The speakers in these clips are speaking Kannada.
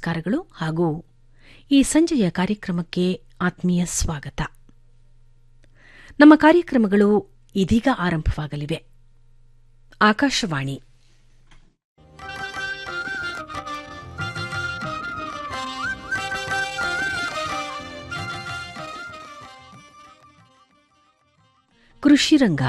ನಮಸ್ಕಾರಗಳು ಹಾಗೂ ಈ ಸಂಜೆಯ ಕಾರ್ಯಕ್ರಮಕ್ಕೆ ಆತ್ಮೀಯ ಸ್ವಾಗತ ನಮ್ಮ ಕಾರ್ಯಕ್ರಮಗಳು ಇದೀಗ ಆರಂಭವಾಗಲಿವೆ ಆಕಾಶವಾಣಿ ಕೃಷಿ ರಂಗ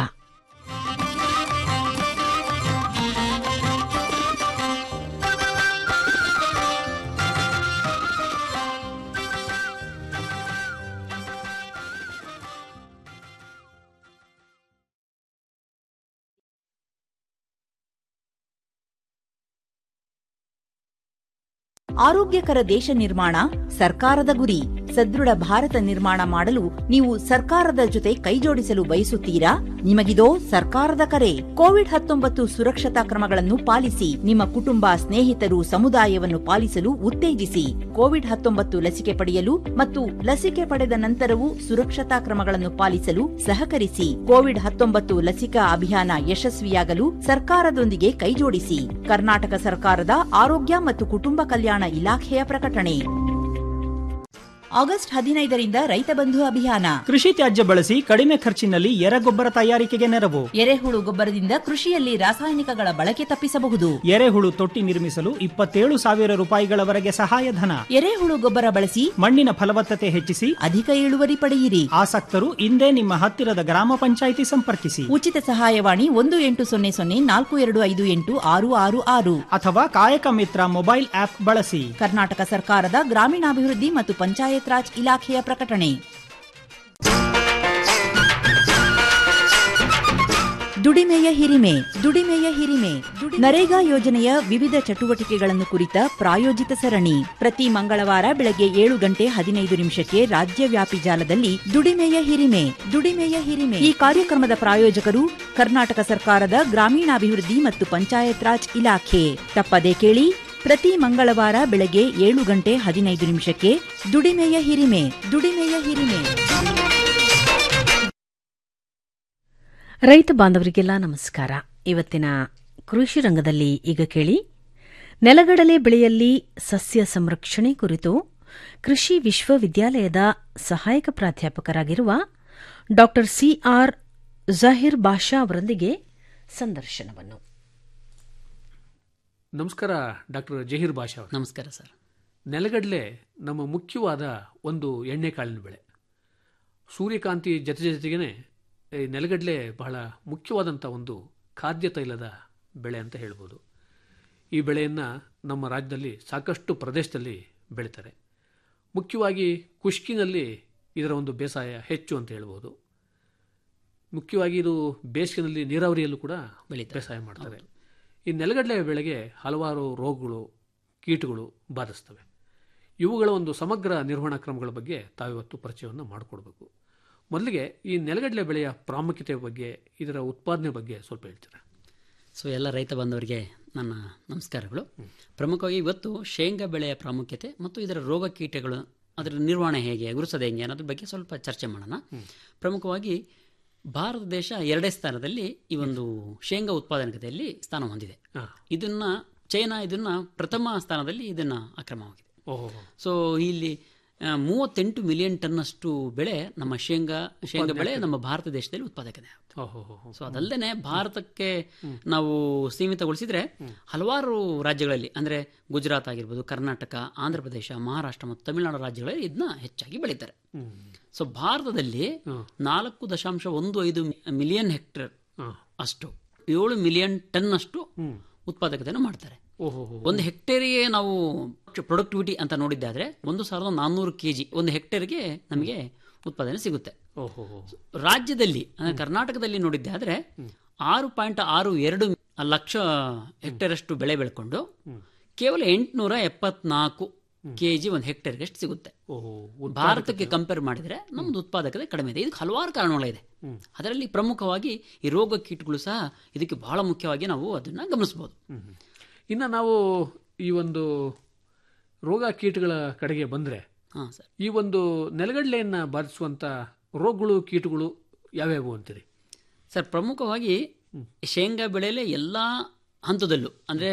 ಆರೋಗ್ಯಕರ ದೇಶ ನಿರ್ಮಾಣ ಸರ್ಕಾರದ ಗುರಿ ಸದೃಢ ಭಾರತ ನಿರ್ಮಾಣ ಮಾಡಲು ನೀವು ಸರ್ಕಾರದ ಜೊತೆ ಕೈಜೋಡಿಸಲು ಬಯಸುತ್ತೀರಾ ನಿಮಗಿದೋ ಸರ್ಕಾರದ ಕರೆ ಕೋವಿಡ್ ಹತ್ತೊಂಬತ್ತು ಸುರಕ್ಷತಾ ಕ್ರಮಗಳನ್ನು ಪಾಲಿಸಿ ನಿಮ್ಮ ಕುಟುಂಬ ಸ್ನೇಹಿತರು ಸಮುದಾಯವನ್ನು ಪಾಲಿಸಲು ಉತ್ತೇಜಿಸಿ ಕೋವಿಡ್ ಹತ್ತೊಂಬತ್ತು ಲಸಿಕೆ ಪಡೆಯಲು ಮತ್ತು ಲಸಿಕೆ ಪಡೆದ ನಂತರವೂ ಸುರಕ್ಷತಾ ಕ್ರಮಗಳನ್ನು ಪಾಲಿಸಲು ಸಹಕರಿಸಿ ಕೋವಿಡ್ ಹತ್ತೊಂಬತ್ತು ಲಸಿಕಾ ಅಭಿಯಾನ ಯಶಸ್ವಿಯಾಗಲು ಸರ್ಕಾರದೊಂದಿಗೆ ಕೈಜೋಡಿಸಿ ಕರ್ನಾಟಕ ಸರ್ಕಾರದ ಆರೋಗ್ಯ ಮತ್ತು ಕುಟುಂಬ ಕಲ್ಯಾಣ ಇಲಾಖೆಯ ಪ್ರಕಟಣೆ ಆಗಸ್ಟ್ ಹದಿನೈದರಿಂದ ರೈತ ಬಂಧು ಅಭಿಯಾನ ಕೃಷಿ ತ್ಯಾಜ್ಯ ಬಳಸಿ ಕಡಿಮೆ ಖರ್ಚಿನಲ್ಲಿ ಎರೆಗೊಬ್ಬರ ತಯಾರಿಕೆಗೆ ನೆರವು ಎರೆಹುಳು ಗೊಬ್ಬರದಿಂದ ಕೃಷಿಯಲ್ಲಿ ರಾಸಾಯನಿಕಗಳ ಬಳಕೆ ತಪ್ಪಿಸಬಹುದು ಎರೆಹುಳು ತೊಟ್ಟಿ ನಿರ್ಮಿಸಲು ಇಪ್ಪತ್ತೇಳು ಸಾವಿರ ರೂಪಾಯಿಗಳವರೆಗೆ ಸಹಾಯಧನ ಎರೆಹುಳು ಗೊಬ್ಬರ ಬಳಸಿ ಮಣ್ಣಿನ ಫಲವತ್ತತೆ ಹೆಚ್ಚಿಸಿ ಅಧಿಕ ಇಳುವರಿ ಪಡೆಯಿರಿ ಆಸಕ್ತರು ಇಂದೇ ನಿಮ್ಮ ಹತ್ತಿರದ ಗ್ರಾಮ ಪಂಚಾಯಿತಿ ಸಂಪರ್ಕಿಸಿ ಉಚಿತ ಸಹಾಯವಾಣಿ ಒಂದು ಎಂಟು ಸೊನ್ನೆ ಸೊನ್ನೆ ನಾಲ್ಕು ಎರಡು ಐದು ಎಂಟು ಆರು ಆರು ಆರು ಅಥವಾ ಕಾಯಕ ಮಿತ್ರ ಮೊಬೈಲ್ ಆಪ್ ಬಳಸಿ ಕರ್ನಾಟಕ ಸರ್ಕಾರದ ಗ್ರಾಮೀಣಾಭಿವೃದ್ಧಿ ಮತ್ತು ಪಂಚಾಯತ್ ರಾಜ್ ಇಲಾಖೆಯ ಪ್ರಕಟಣೆ ದುಡಿಮೆಯ ಹಿರಿಮೆ ದುಡಿಮೆಯ ಹಿರಿಮೆ ನರೇಗಾ ಯೋಜನೆಯ ವಿವಿಧ ಚಟುವಟಿಕೆಗಳನ್ನು ಕುರಿತ ಪ್ರಾಯೋಜಿತ ಸರಣಿ ಪ್ರತಿ ಮಂಗಳವಾರ ಬೆಳಗ್ಗೆ ಏಳು ಗಂಟೆ ಹದಿನೈದು ನಿಮಿಷಕ್ಕೆ ರಾಜ್ಯವ್ಯಾಪಿ ಜಾಲದಲ್ಲಿ ದುಡಿಮೆಯ ಹಿರಿಮೆ ದುಡಿಮೆಯ ಹಿರಿಮೆ ಈ ಕಾರ್ಯಕ್ರಮದ ಪ್ರಾಯೋಜಕರು ಕರ್ನಾಟಕ ಸರ್ಕಾರದ ಗ್ರಾಮೀಣಾಭಿವೃದ್ಧಿ ಮತ್ತು ಪಂಚಾಯತ್ ರಾಜ್ ಇಲಾಖೆ ತಪ್ಪದೇ ಕೇಳಿ ಪ್ರತಿ ಮಂಗಳವಾರ ಬೆಳಗ್ಗೆ ಏಳು ಗಂಟೆ ಹದಿನೈದು ನಿಮಿಷಕ್ಕೆ ದುಡಿಮೆಯ ಹಿರಿಮೆ ದುಡಿಮೆಯ ಹಿರಿಮೆ ರೈತ ಬಾಂಧವರಿಗೆಲ್ಲ ನಮಸ್ಕಾರ ಇವತ್ತಿನ ಕೃಷಿ ರಂಗದಲ್ಲಿ ಈಗ ಕೇಳಿ ನೆಲಗಡಲೆ ಬೆಳೆಯಲ್ಲಿ ಸಸ್ಯ ಸಂರಕ್ಷಣೆ ಕುರಿತು ಕೃಷಿ ವಿಶ್ವವಿದ್ಯಾಲಯದ ಸಹಾಯಕ ಪ್ರಾಧ್ಯಾಪಕರಾಗಿರುವ ಡಾ ಸಿಆರ್ ಜಹೀರ್ ಬಾಷಾ ಅವರೊಂದಿಗೆ ಸಂದರ್ಶನವನ್ನು ನಮಸ್ಕಾರ ಡಾಕ್ಟರ್ ಜಹೀರ್ ಬಾಷಾ ಅವರು ನಮಸ್ಕಾರ ಸರ್ ನೆಲಗಡಲೆ ನಮ್ಮ ಮುಖ್ಯವಾದ ಒಂದು ಎಣ್ಣೆಕಾಳಿನ ಬೆಳೆ ಸೂರ್ಯಕಾಂತಿ ಜೊತೆ ಜೊತೆಗೇ ಈ ನೆಲಗಡಲೆ ಬಹಳ ಮುಖ್ಯವಾದಂಥ ಒಂದು ಖಾದ್ಯ ತೈಲದ ಬೆಳೆ ಅಂತ ಹೇಳ್ಬೋದು ಈ ಬೆಳೆಯನ್ನು ನಮ್ಮ ರಾಜ್ಯದಲ್ಲಿ ಸಾಕಷ್ಟು ಪ್ರದೇಶದಲ್ಲಿ ಬೆಳೀತಾರೆ ಮುಖ್ಯವಾಗಿ ಕುಷ್ಕಿನಲ್ಲಿ ಇದರ ಒಂದು ಬೇಸಾಯ ಹೆಚ್ಚು ಅಂತ ಹೇಳ್ಬೋದು ಮುಖ್ಯವಾಗಿ ಇದು ಬೇಸಿಗೆನಲ್ಲಿ ನೀರಾವರಿಯಲ್ಲೂ ಕೂಡ ಬೆಳೀತಾರೆ. ಬೇಸಾಯ ಮಾಡ್ತಾರೆ ಈ ನೆಲಗಡಲೆ ಬೆಳೆಗೆ ಹಲವಾರು ರೋಗಗಳು ಕೀಟಗಳು ಬಾಧಿಸ್ತವೆ ಇವುಗಳ ಒಂದು ಸಮಗ್ರ ನಿರ್ವಹಣಾ ಕ್ರಮಗಳ ಬಗ್ಗೆ ತಾವಿವತ್ತು ಪರಿಚಯವನ್ನು ಮಾಡಿಕೊಡ್ಬೇಕು ಮೊದಲಿಗೆ ಈ ನೆಲಗಡಲೆ ಬೆಳೆಯ ಪ್ರಾಮುಖ್ಯತೆ ಬಗ್ಗೆ ಇದರ ಉತ್ಪಾದನೆ ಬಗ್ಗೆ ಸ್ವಲ್ಪ ಹೇಳ್ತೀರಾ ಸೊ ಎಲ್ಲ ರೈತ ಬಾಂಧವರಿಗೆ ನನ್ನ ನಮಸ್ಕಾರಗಳು ಪ್ರಮುಖವಾಗಿ ಇವತ್ತು ಶೇಂಗಾ ಬೆಳೆಯ ಪ್ರಾಮುಖ್ಯತೆ ಮತ್ತು ಇದರ ರೋಗ ಕೀಟಗಳು ಅದರ ನಿರ್ವಹಣೆ ಹೇಗೆ ಗುರುಸೋದು ಹೆಂಗೆ ಅನ್ನೋದ್ರ ಬಗ್ಗೆ ಸ್ವಲ್ಪ ಚರ್ಚೆ ಮಾಡೋಣ ಪ್ರಮುಖವಾಗಿ ಭಾರತ ದೇಶ ಎರಡೇ ಸ್ಥಾನದಲ್ಲಿ ಈ ಒಂದು ಶೇಂಗಾ ಉತ್ಪಾದಕತೆಯಲ್ಲಿ ಸ್ಥಾನ ಹೊಂದಿದೆ ಹಾ. ಇದನ್ನ ಚೈನಾ ಇದನ್ನ ಪ್ರಥಮ ಸ್ಥಾನದಲ್ಲಿ ಇದನ್ನ ಅಕ್ರಮವಾಗಿದೆ ಓಹೋ ಸೊ ಇಲ್ಲಿ ಆ, ಮೂವತ್ತೆಂಟು ಮಿಲಿಯನ್ ಟನ್ನಷ್ಟು ಬೆಳೆ ನಮ್ಮ ಶೇಂಗಾ ಶೇಂಗಾ ಬೆಳೆ ನಮ್ಮ ಭಾರತ ದೇಶದಲ್ಲಿ ಉತ್ಪಾದಕತೆ ಆಗುತ್ತೆ ಓಹೋ ಸೊ ಅದಲ್ಲದೆ ಭಾರತಕ್ಕೆ ನಾವು ಸೀಮಿತಗೊಳಿಸಿದ್ರೆ ಹಲವಾರು ರಾಜ್ಯಗಳಲ್ಲಿ ಅಂದ್ರೆ ಗುಜರಾತ್ ಆಗಿರ್ಬೋದು ಕರ್ನಾಟಕ ಆಂಧ್ರ ಪ್ರದೇಶ ಮಹಾರಾಷ್ಟ್ರ ಮತ್ತು ತಮಿಳುನಾಡು ರಾಜ್ಯಗಳಲ್ಲಿ ಇದನ್ನ ಹೆಚ್ಚಾಗಿ ಬೆಳೀತಾರೆ ಸೊ ಭಾರತದಲ್ಲಿ ನಾಲ್ಕು ದಶಾಂಶ ಒಂದು ಐದು ಮಿಲಿಯನ್ ಹೆಕ್ಟೇರ್ ಅಷ್ಟು ಏಳು ಮಿಲಿಯನ್ ಟನ್ ಅಷ್ಟು ಉತ್ಪಾದಕತೆಯನ್ನು ಮಾಡ್ತಾರೆ ಓಹೋ ಒಂದು ಹೆಕ್ಟೇರಿಗೆ ನಾವು ಪ್ರೊಡಕ್ಟಿವಿಟಿ ಅಂತ ನೋಡಿದ್ದಾದ್ರೆ ಒಂದು ಸಾವಿರದ ನಾನ್ನೂರು ಕೆಜಿ ಒಂದು ಹೆಕ್ಟೇರ್ಗೆ ನಮಗೆ ಉತ್ಪಾದನೆ ಸಿಗುತ್ತೆ ಓಹೋ ರಾಜ್ಯದಲ್ಲಿ ಅಂದ್ರೆ ಕರ್ನಾಟಕದಲ್ಲಿ ನೋಡಿದ್ದಾದ್ರೆ ಆರು ಪಾಯಿಂಟ್ ಆರು ಎರಡು ಲಕ್ಷ ಹೆಕ್ಟೇರ್ ಅಷ್ಟು ಬೆಳೆ ಬೆಳ್ಕೊಂಡು ಕೇವಲ ಎಂಟುನೂರ ಎಪ್ಪತ್ನಾಲ್ಕು ಕೆಜಿ ಒಂದು ಹೆಕ್ಟೇರ್ಗೆ ಅಷ್ಟು ಸಿಗುತ್ತೆ ಓಹೋ ಭಾರತಕ್ಕೆ ಕಂಪೇರ್ ಮಾಡಿದ್ರೆ ನಮ್ದು ಉತ್ಪಾದಕತೆ ಕಡಿಮೆ ಇದೆ ಇದಕ್ಕೆ ಹಲವಾರು ಕಾರಣಗಳಿದೆ ಅದರಲ್ಲಿ ಪ್ರಮುಖವಾಗಿ ಈ ರೋಗ ಕೀಟಗಳು ಸಹ ಇದಕ್ಕೆ ಬಹಳ ಮುಖ್ಯವಾಗಿ ನಾವು ಅದನ್ನ ಗಮನಿಸಬಹುದು ಇನ್ನು ನಾವು ಈ ಒಂದು ರೋಗ ಕೀಟಗಳ ಕಡೆಗೆ ಬಂದರೆ ಹಾ ಸರ್ ಈ ಒಂದು ನೆಲಗಡಲೆಯನ್ನು ಬಾಧಿಸುವಂಥ ರೋಗಗಳು ಕೀಟಗಳು ಯಾವ್ಯಾವು ಅಂತೀರಿ ಸರ್ ಪ್ರಮುಖವಾಗಿ ಶೇಂಗಾ ಬೆಳೆಯಲ್ಲೇ ಎಲ್ಲ ಹಂತದಲ್ಲೂ ಅಂದರೆ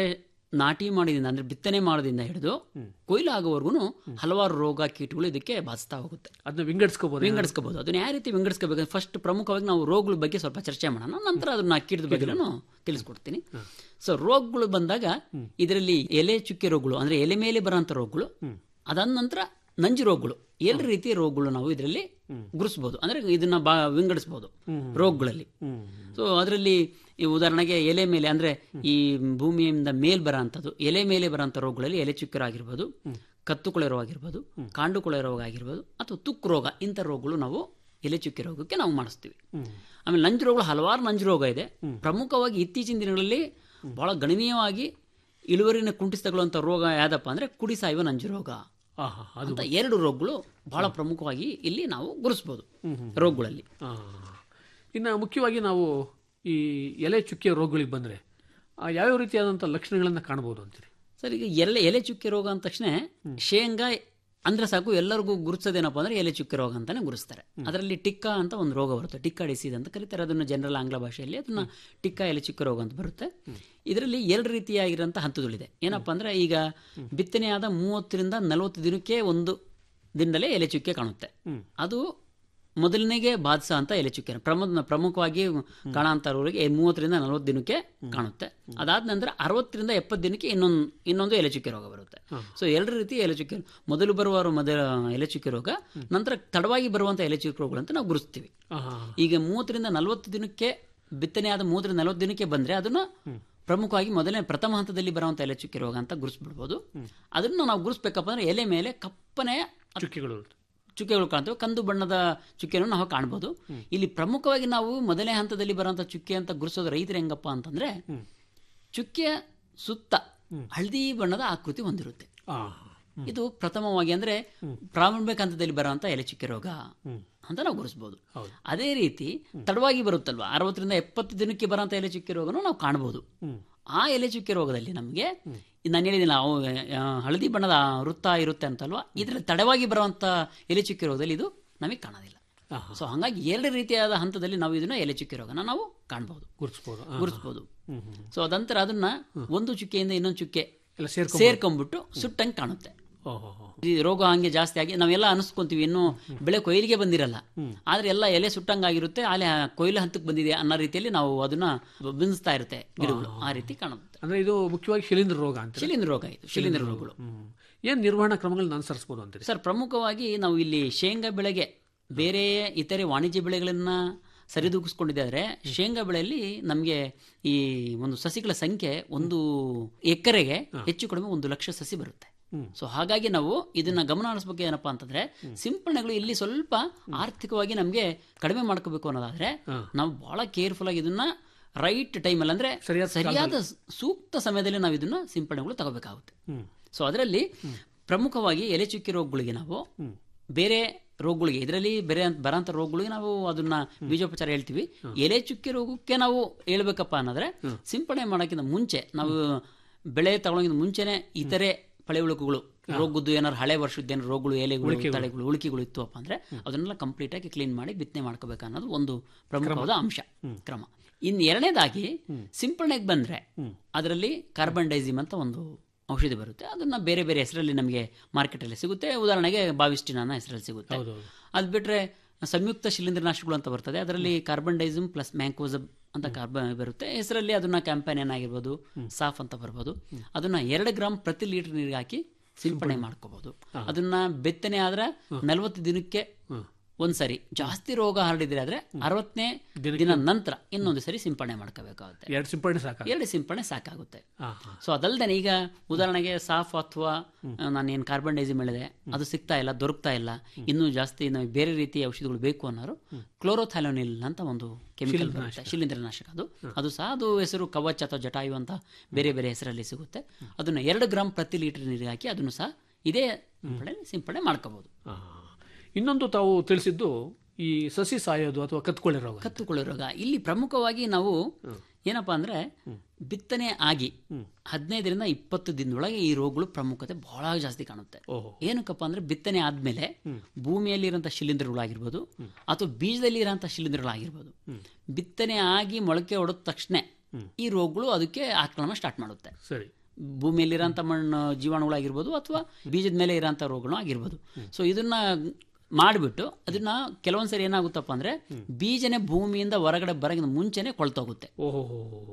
ನಾಟಿ ಮಾಡಿದಿಂದ ಅಂದ್ರೆ ಬಿತ್ತನೆ ಮಾಡೋದ್ರಿಂದ ಹಿಡಿದು ಕೊಯ್ಲು ಆಗೋವರೆಗೂ ಹಲವಾರು ರೋಗ ಕೀಟಗಳು ಇದಕ್ಕೆ ಬಾಧಿಸ್ತಾ ಹೋಗುತ್ತೆ ಅದನ್ನ ವಿಂಗಡಿಸ್ಕೋಬಹುದು ವಿಂಗಡಿಸ್ಕೋಬಹುದು ಅದನ್ನ ಯಾವ ರೀತಿ ವಿಂಗಡಿಸ್ಕೋಬೇಕು ಫಸ್ಟ್ ಪ್ರಮುಖವಾಗಿ ನಾವು ರೋಗಗಳ ಬಗ್ಗೆ ಸ್ವಲ್ಪ ಚರ್ಚೆ ಮಾಡೋಣ ನಂತರ ಅದನ್ನ ಕೀಟದ ಬಗ್ಗೆ ನಾನು ತಿಳಿಸ್ಕೊಡ್ತೀನಿ ಸೊ ರೋಗಗಳು ಬಂದಾಗ ಇದರಲ್ಲಿ ಎಲೆ ಚುಕ್ಕೆ ರೋಗಗಳು ಅಂದ್ರೆ ಎಲೆ ಮೇಲೆ ಬರೋಂಥ ರೋಗಗಳು ಅದಾದ ನಂತರ ನಂಜು ರೋಗಗಳು ಎರಡು ರೀತಿಯ ರೋಗಗಳು ನಾವು ಇದರಲ್ಲಿ ಗುರುಸ್ಬೋದು ಅಂದ್ರೆ ಇದನ್ನ ಬಾ ವಿಂಗಡಿಸ್ಬೋದು ರೋಗಗಳಲ್ಲಿ ಸೊ ಅದರಲ್ಲಿ ಈ ಉದಾಹರಣೆಗೆ ಎಲೆ ಮೇಲೆ ಅಂದ್ರೆ ಈ ಭೂಮಿಯಿಂದ ಮೇಲ್ ಬರೋಂಥದ್ದು ಎಲೆ ಮೇಲೆ ಬರೋಂಥ ರೋಗಗಳಲ್ಲಿ ಎಲೆ ಚುಕ್ಕೆ ಆಗಿರ್ಬೋದು ಕತ್ತು ಕೊಳೆ ರೋಗ ಆಗಿರ್ಬೋದು ಕಾಂಡು ಕೊಳೆ ರೋಗ ಆಗಿರ್ಬೋದು ಅಥವಾ ತುಕ್ಕು ರೋಗ ಇಂಥ ರೋಗಗಳು ನಾವು ಎಲೆ ಚುಕ್ಕೆ ರೋಗಕ್ಕೆ ನಾವು ಮಾಡಿಸ್ತೀವಿ ಆಮೇಲೆ ನಂಜು ರೋಗಗಳು ಹಲವಾರು ನಂಜು ರೋಗ ಇದೆ ಪ್ರಮುಖವಾಗಿ ಇತ್ತೀಚಿನ ದಿನಗಳಲ್ಲಿ ಬಹಳ ಗಣನೀಯವಾಗಿ ಇಳುವರಿನ ಕುಂಠಿತಗೊಳ್ಳುವಂಥ ರೋಗ ಯಾವ್ದಪ್ಪ ಅಂದ್ರೆ ಕುಡಿ ಸಾಯುವ ನಂಜು ರೋಗ ಆಹಾ, ಅದು ಅಂತ ಎರಡು ರೋಗಗಳು ಬಹಳ ಪ್ರಮುಖವಾಗಿ ಇಲ್ಲಿ ನಾವು ಗುರುಸ್ಬೋದು ರೋಗಗಳಲ್ಲಿ ಆ. ಇನ್ನು ಮುಖ್ಯವಾಗಿ ನಾವು ಈ ಎಲೆ ಚುಕ್ಕೆ ರೋಗಗಳಿಗೆ ಬಂದರೆ ಯಾವ್ಯಾವ ರೀತಿಯಾದಂಥ ಲಕ್ಷಣಗಳನ್ನು ಕಾಣ್ಬೋದು ಅಂತೀರಿ ಸರ್ ಈಗ ಎಲೆ ಎಲೆ ಚುಕ್ಕೆ ರೋಗ ಅಂದ ತಕ್ಷಣ ಶೇಂಗಾ ಅಂದ್ರೆ ಸಾಕು ಎಲ್ಲರಿಗೂ ಗುರುತಿಸೋದೇನಪ್ಪ ಅಂದ್ರೆ ಎಲೆ ಚುಕ್ಕೆ ರೋಗ ಅಂತಾನೆ ಗುರುಸ್ತಾರೆ ಅದರಲ್ಲಿ ಟಿಕ್ಕಾ ಅಂತ ಒಂದು ರೋಗ ಬರುತ್ತೆ ಟಿಕ್ಕಾ ಡಿಸೀಸ್ ಅಂತ ಕರೀತಾರೆ ಅದನ್ನು ಜನರಲ್ ಆಂಗ್ಲ ಭಾಷೆಯಲ್ಲಿ ಅದನ್ನ ಟಿಕ್ಕಾ ಎಲೆ ಚುಕ್ಕೆ ರೋಗ ಅಂತ ಬರುತ್ತೆ ಇದರಲ್ಲಿ ಎರಡು ರೀತಿಯಾಗಿರೋಂಥ ಹಂತಗಳಿದೆ ಏನಪ್ಪ ಅಂದ್ರೆ ಈಗ ಬಿತ್ತನೆಯಾದ ಮೂವತ್ತರಿಂದ ನಲವತ್ತು ದಿನಕ್ಕೆ ಒಂದು ದಿನದಲ್ಲೇ ಎಲೆ ಚುಕ್ಕೆ ಕಾಣುತ್ತೆ ಅದು ಮೊದಲನೇಗೆ ಬಾಧಿಸ ಅಂತ ಎಲೆ ಚುಕ್ಕೆ ಪ್ರಮುಖ ಪ್ರಮುಖವಾಗಿ ಕಾಣಾಂತರವರಿಗೆ ಮೂವತ್ತರಿಂದ ನಲವತ್ತು ದಿನಕ್ಕೆ ಕಾಣುತ್ತೆ ಅದಾದ ನಂತರ ಅರವತ್ತರಿಂದ ಎಪ್ಪತ್ತು ದಿನಕ್ಕೆ ಇನ್ನೊಂದು ಇನ್ನೊಂದು ಎಲೆ ಚುಕ್ಕೆ ರೋಗ ಬರುತ್ತೆ ಸೊ ಎರಡು ರೀತಿ ಎಲೆ ಚುಕ್ಕೆ ಮೊದಲು ಬರುವ ಮೊದಲ ಎಲೆ ಚುಕ್ಕೆ ರೋಗ ನಂತರ ತಡವಾಗಿ ಬರುವಂತ ಎಲೆ ಚುಕ್ಕೆ ರೋಗಗಳು ಅಂತ ನಾವು ಗುರುಸ್ತೀವಿ ಆಹಾ. ಈಗ ಮೂವತ್ತರಿಂದ ನಲವತ್ತು ದಿನಕ್ಕೆ ಬಿತ್ತನೆ ಆದ ಮೂವತ್ತರಿಂದ ನಲವತ್ತು ದಿನಕ್ಕೆ ಬಂದ್ರೆ ಅದನ್ನ ಪ್ರಮುಖವಾಗಿ ಮೊದಲನೇ ಪ್ರಥಮ ಹಂತದಲ್ಲಿ ಬರುವಂತ ಎಲೆ ಚುಕ್ಕೆ ರೋಗ ಅಂತ ಗುರುಸ್ಬಿಡ್ಬೋದು ಅದನ್ನು ನಾವು ಗುರುಸ್ಬೇಕಪ್ಪ ಅಂದ್ರೆ ಎಲೆ ಮೇಲೆ ಕಪ್ಪನೆ ಚುಕ್ಕೆಗಳು ಚುಕ್ಕೆಗಳು ಕಾಣ್ತವೆ ಕಂದು ಬಣ್ಣದ ಚುಕ್ಕೆಯನ್ನು ನಾವು ಕಾಣ್ಬೋದು ಇಲ್ಲಿ ಪ್ರಮುಖವಾಗಿ ನಾವು ಮೊದಲನೇ ಹಂತದಲ್ಲಿ ಬರುವಂತ ಚುಕ್ಕೆ ಅಂತ ಗುರುಸೋದು ರೈತರು ಹೆಂಗಪ್ಪ ಅಂತಂದ್ರೆ ಚುಕ್ಕೆಯ ಸುತ್ತ ಹಳದಿ ಬಣ್ಣದ ಆಕೃತಿ ಹೊಂದಿರುತ್ತೆ ಆ ಇದು ಪ್ರಥಮವಾಗಿ ಅಂದ್ರೆ ಪ್ರಾರಂಭಿಕ ಹಂತದಲ್ಲಿ ಬರುವಂತ ಎಲೆ ಚುಕ್ಕೆ ರೋಗ ಅಂತ ನಾವು ಗುರುಸ್ಬೋದು ಅದೇ ರೀತಿ ತಡವಾಗಿ ಬರುತ್ತಲ್ವಾ ಅರವತ್ತರಿಂದ ಎಪ್ಪತ್ತು ದಿನಕ್ಕೆ ಬರುವಂತ ಎಲೆ ಚುಕ್ಕೆ ರೋಗನು ನಾವು ಕಾಣಬಹುದು ಆ ಎಲೆ ಚುಕ್ಕೆ ರೋಗದಲ್ಲಿ ನಮಗೆ ನಾನು ಹೇಳಿದಿಲ್ಲ ಅವು ಆ, ಹಳದಿ ಬಣ್ಣದ ವೃತ್ತ ಇರುತ್ತೆ ಅಂತಲ್ವಾ ಇದರಲ್ಲಿ ತಡವಾಗಿ ಬರುವಂತ ಎಲೆ ಚುಕ್ಕೆ ರೋಗದಲ್ಲಿ ಇದು ನಮಗೆ ಕಾಣೋದಿಲ್ಲ ಸೊ ಹಾಗಾಗಿ ಎರಡು ರೀತಿಯಾದ ಹಂತದಲ್ಲಿ ನಾವು ಇದನ್ನ ಎಲೆ ಚುಕ್ಕೆ ರೋಗನ ನಾವು ಕಾಣಬಹುದು ಗುರುತಿಸ್ಬೋದು ಗುರುತಿಸಬಹುದು ಸೊ ಅದಂತರ ಅದನ್ನ ಒಂದು ಚುಕ್ಕೆಯಿಂದ ಇನ್ನೊಂದು ಚುಕ್ಕೆ ಎಲ್ಲ ಸೇರ್ಕೊ ಸೇರ್ಕೊಂಡ್ಬಿಟ್ಟು ಸುಟ್ಟಂಗೆ ಕಾಣುತ್ತೆ ಓಹೋ ಈ ರೋಗ ಹಂಗೆ ಜಾಸ್ತಿ ಆಗಿ ನಾವೆಲ್ಲ ಅನಿಸ್ಕೊಂತೀವಿ ಇನ್ನು ಬೆಳೆ ಕೊಯ್ಲಿಗೆ ಬಂದಿರಲ್ಲ ಆದ್ರೆ ಎಲ್ಲ ಎಲೆ ಸುಟ್ಟಂಗಾಗಿರುತ್ತೆ ಅಲ್ಲಿ ಆ ಕೊಯ್ಲು ಹಂತಕ್ಕೆ ಬಂದಿದೆ ಅನ್ನೋ ರೀತಿಯಲ್ಲಿ ನಾವು ಅದನ್ನ ಬಿಂದಿಸ್ತಾ ಇರುತ್ತೆ ಗಿಡಗಳು ಆ ರೀತಿ ಕಾಣುತ್ತೆ ಅಂದ್ರೆ ಇದು ಮುಖ್ಯವಾಗಿ ಶಿಲೀಂಧ್ರ ರೋಗ ಅಂತ ಶಿಲೀಂಧ್ರ ರೋಗ ಇದು ಶಿಲೀಂಧ್ರ ರೋಗಗಳು ಏನ್ ನಿರ್ವಹಣಾ ಕ್ರಮಗಳನ್ನ ಅನುಸರಿಸಬಹುದು ಅಂತೀರಿ ಸರ್ ಪ್ರಮುಖವಾಗಿ ನಾವು ಇಲ್ಲಿ ಶೇಂಗಾ ಬೆಳೆಗೆ ಬೇರೆ ಇತರೆ ವಾಣಿಜ್ಯ ಬೆಳೆಗಳನ್ನ ಸರಿದೂಗಿಸ್ಕೊಂಡಿದ್ದಾದ್ರೆ ಶೇಂಗಾ ಬೆಳೆಯಲ್ಲಿ ನಮಗೆ ಈ ಒಂದು ಸಸಿಗಳ ಸಂಖ್ಯೆ ಒಂದು ಎಕರೆಗೆ ಹೆಚ್ಚು ಕಡಿಮೆ ಒಂದು ಲಕ್ಷ ಸಸಿ ಬರುತ್ತೆ ಸೊ ಹಾಗಾಗಿ ನಾವು ಇದನ್ನ ಗಮನ ಹರಿಸಬೇಕು ಏನಪ್ಪಾ ಅಂತಂದ್ರೆ ಸಿಂಪಡಣೆಗಳು ಇಲ್ಲಿ ಸ್ವಲ್ಪ ಆರ್ಥಿಕವಾಗಿ ನಮಗೆ ಕಡಿಮೆ ಮಾಡ್ಕೋಬೇಕು ಅನ್ನೋದಾದ್ರೆ ನಾವು ಬಹಳ ಕೇರ್ಫುಲ್ ಆಗಿ ಇದನ್ನ ರೈಟ್ ಟೈಮಲ್ಲಿ ಅಂದ್ರೆ ಸರಿಯಾದ ಸೂಕ್ತ ಸಮಯದಲ್ಲಿ ನಾವು ಇದನ್ನ ಸಿಂಪಡಣೆಗಳು ತಗೋಬೇಕಾಗುತ್ತೆ ಸೊ ಅದರಲ್ಲಿ ಪ್ರಮುಖವಾಗಿ ಎಲೆ ಚುಕ್ಕಿ ರೋಗಗಳಿಗೆ ನಾವು ಬೇರೆ ರೋಗಗಳಿಗೆ ಇದರಲ್ಲಿ ಬೇರೆ ಬರೋಂಥ ರೋಗಗಳಿಗೆ ನಾವು ಅದನ್ನ ಬೀಜೋಪಚಾರ ಹೇಳ್ತೀವಿ ಎಲೆ ಚುಕ್ಕೆ ರೋಗಕ್ಕೆ ನಾವು ಹೇಳ್ಬೇಕಪ್ಪ ಅನ್ನೋದ್ರೆ ಸಿಂಪಡಣೆ ಮಾಡೋಕ್ಕಿಂತ ಮುಂಚೆ ನಾವು ಬೆಳೆ ತಗೊಳೋಕ್ಕಿಂತ ಮುಂಚೆನೆ ಇತರೆ ಪಳೆ ಉಳುಕುಗಳು ರೋಗದ್ದು ಏನಾದ್ರು ಹಳೆ ವರ್ಷದ ಏನಾರು ರೋಗಗಳು ಎಲೆಗಳು ತಳೆಗಳು ಉಳಿಕೆಗಳು ಇತ್ತುವಪ್ಪ ಅಂದ್ರೆ ಅದನ್ನೆಲ್ಲ ಕಂಪ್ಲೀಟ್ ಆಗಿ ಕ್ಲೀನ್ ಮಾಡಿ ಬಿತ್ತನೆ ಮಾಡ್ಕೋಬೇಕು ಅನ್ನೋದು ಒಂದು ಪ್ರಮುಖವಾದ ಅಂಶ ಕ್ರಮ ಇನ್ನು ಎರಡನೇದಾಗಿ ಸಿಂಪಡಣೆಗೆ ಬಂದ್ರೆ ಅದರಲ್ಲಿ ಕಾರ್ಬನ್ ಡೈಸಿಮ್ ಅಂತ ಒಂದು ಔಷಧಿ ಬರುತ್ತೆ ಅದನ್ನ ಬೇರೆ ಬೇರೆ ಹೆಸರಲ್ಲಿ ನಮಗೆ ಮಾರ್ಕೆಟಲ್ಲಿ ಸಿಗುತ್ತೆ ಉದಾಹರಣೆಗೆ ಬಾವಿಸ್ಟಿನ್ ಅನ್ನೋ ಹೆಸರಲ್ಲಿ ಸಿಗುತ್ತೆ ಅದು ಬಿಟ್ರೆ ಸಂಯುಕ್ತ ಶಿಲೀಂಧ್ರನಾಶಕಗಳು ಅಂತ ಬರ್ತದೆ ಅದರಲ್ಲಿ ಕಾರ್ಬನ್ ಡೈಸಿಮ್ ಪ್ಲಸ್ ಮ್ಯಾಂಕೋಸಬ್ ಅಂತ ಕಾರ್ಬನ್ ಬರುತ್ತೆ ಹೆಸರಲ್ಲಿ ಅದನ್ನ ಕ್ಯಾಂಪೇನಿಯನ್ ಆಗಿರ್ಬೋದು ಸಾಫ್ ಅಂತ ಬರ್ಬೋದು ಅದನ್ನ ಎರಡು ಗ್ರಾಮ್ ಪ್ರತಿ ಲೀಟರ್ ನೀರಿಗೆ ಹಾಕಿ ಸಿಂಪಡಣೆ ಮಾಡ್ಕೋಬಹುದು ಅದನ್ನ ಬೆತ್ತನೆ ಆದ್ರೆ ನಲವತ್ತು ದಿನಕ್ಕೆ ಒಂದ್ಸರಿ ಜಾಸ್ತಿ ರೋಗ ಹರಡಿದ್ರೆ ಆದ್ರೆ ಅರವತ್ತನೇ ದಿನ ನಂತರ ಇನ್ನೊಂದು ಸರಿ ಸಿಂಪಡಣೆ ಮಾಡ್ಕೋಬೇಕಾಗುತ್ತೆ ಎರಡು ಸಿಂಪಡಣೆ ಸಾಕ ಎರಡು ಸಿಂಪಡಣೆ ಸಾಕಾಗುತ್ತೆ ಸೊ ಅದಲ್ದೇ ಈಗ ಉದಾಹರಣೆಗೆ ಸಾಫ್ ಅಥವಾ ನಾನೇನು ಕಾರ್ಬನ್ ಡೈಸಿಮ್ ಹೇಳಿದೆ ಅದು ಸಿಗ್ತಾ ಇಲ್ಲ ದೊರಕ್ತಾ ಇಲ್ಲ ಇನ್ನೂ ಜಾಸ್ತಿ ನಮಗೆ ಬೇರೆ ರೀತಿಯ ಔಷಧಿಗಳು ಬೇಕು ಅನ್ನೋರು ಕ್ಲೋರೋಥ್ಯಾಲೋನಿಲ್ ಅಂತ ಒಂದು ಕೆಮಿಕಲ್ ಬರುತ್ತೆ ಶಿಲೀಂಧ್ರನಾಶಕ ಅದು ಅದು ಸಹ ಅದು ಹೆಸರು ಕವಚ್ ಅಥವಾ ಜಟಾಯು ಅಂತ ಬೇರೆ ಬೇರೆ ಹೆಸರಲ್ಲಿ ಸಿಗುತ್ತೆ ಅದನ್ನ ಎರಡು ಗ್ರಾಮ್ ಪ್ರತಿ ಲೀಟರ್ ನೀರಿಗೆ ಹಾಕಿ ಅದನ್ನು ಸಹ ಇದೇ ಸಿಂಪಡಣೆ ಸಿಂಪಡಣೆ ಮಾಡ್ಕೋಬಹುದು ಆ. ಇನ್ನೊಂದು ತಾವು ತಿಳಿಸಿದ್ದು ಈ ಸಸಿ ಸಾಯೋದು ಅಥವಾ ಕತ್ಕೊಳ್ಳೆ ರೋಗ ಕತ್ತುಕೊಳ್ಳೋ ರೋಗ ಇಲ್ಲಿ ಪ್ರಮುಖವಾಗಿ ನಾವು ಏನಪ್ಪಾ ಅಂದ್ರೆ ಬಿತ್ತನೆ ಆಗಿ ಹದಿನೈದರಿಂದ ಇಪ್ಪತ್ತು ದಿನದೊಳಗೆ ಈ ರೋಗಗಳು ಪ್ರಾಮುಖ್ಯತೆ ಬಹಳ ಜಾಸ್ತಿ ಕಾಣುತ್ತೆ ಓಹೋ. ಏನಕ್ಕಪ್ಪ ಅಂದ್ರೆ ಬಿತ್ತನೆ ಆದ್ಮೇಲೆ ಭೂಮಿಯಲ್ಲಿ ಇರೋಂಥ ಶಿಲೀಂಧ್ರಗಳಾಗಿರ್ಬೋದು ಅಥವಾ ಬೀಜದಲ್ಲಿ ಇರೋಂಥ ಶಿಲೀಂಧ್ರಗಳಾಗಿರ್ಬೋದು ಬಿತ್ತನೆ ಆಗಿ ಮೊಳಕೆ ಹೊಡೆದ ತಕ್ಷಣ ಈ ರೋಗಗಳು ಅದಕ್ಕೆ ಆಕ್ರಮಣ ಸ್ಟಾರ್ಟ್ ಮಾಡುತ್ತೆ ಸರಿ ಭೂಮಿಯಲ್ಲಿರೋಂಥ ಮಣ್ಣು ಜೀವಾಣುಗಳಾಗಿರ್ಬೋದು ಅಥವಾ ಬೀಜದ ಮೇಲೆ ಇರೋಂಥ ರೋಗಗಳು ಆಗಿರ್ಬೋದು ಸೊ ಇದನ್ನ ಮಾಡಿಬಿಟ್ಟು ಅದನ್ನ ಕೆಲವೊಂದ್ಸರಿ ಏನಾಗುತ್ತಪ್ಪ ಅಂದ್ರೆ ಬೀಜನೆ ಭೂಮಿಯಿಂದ ಹೊರಗಡೆ ಬರಗಿನ ಮುಂಚೆನೆ ಕೊಳ್ತೋಗುತ್ತೆ ಓಹೋ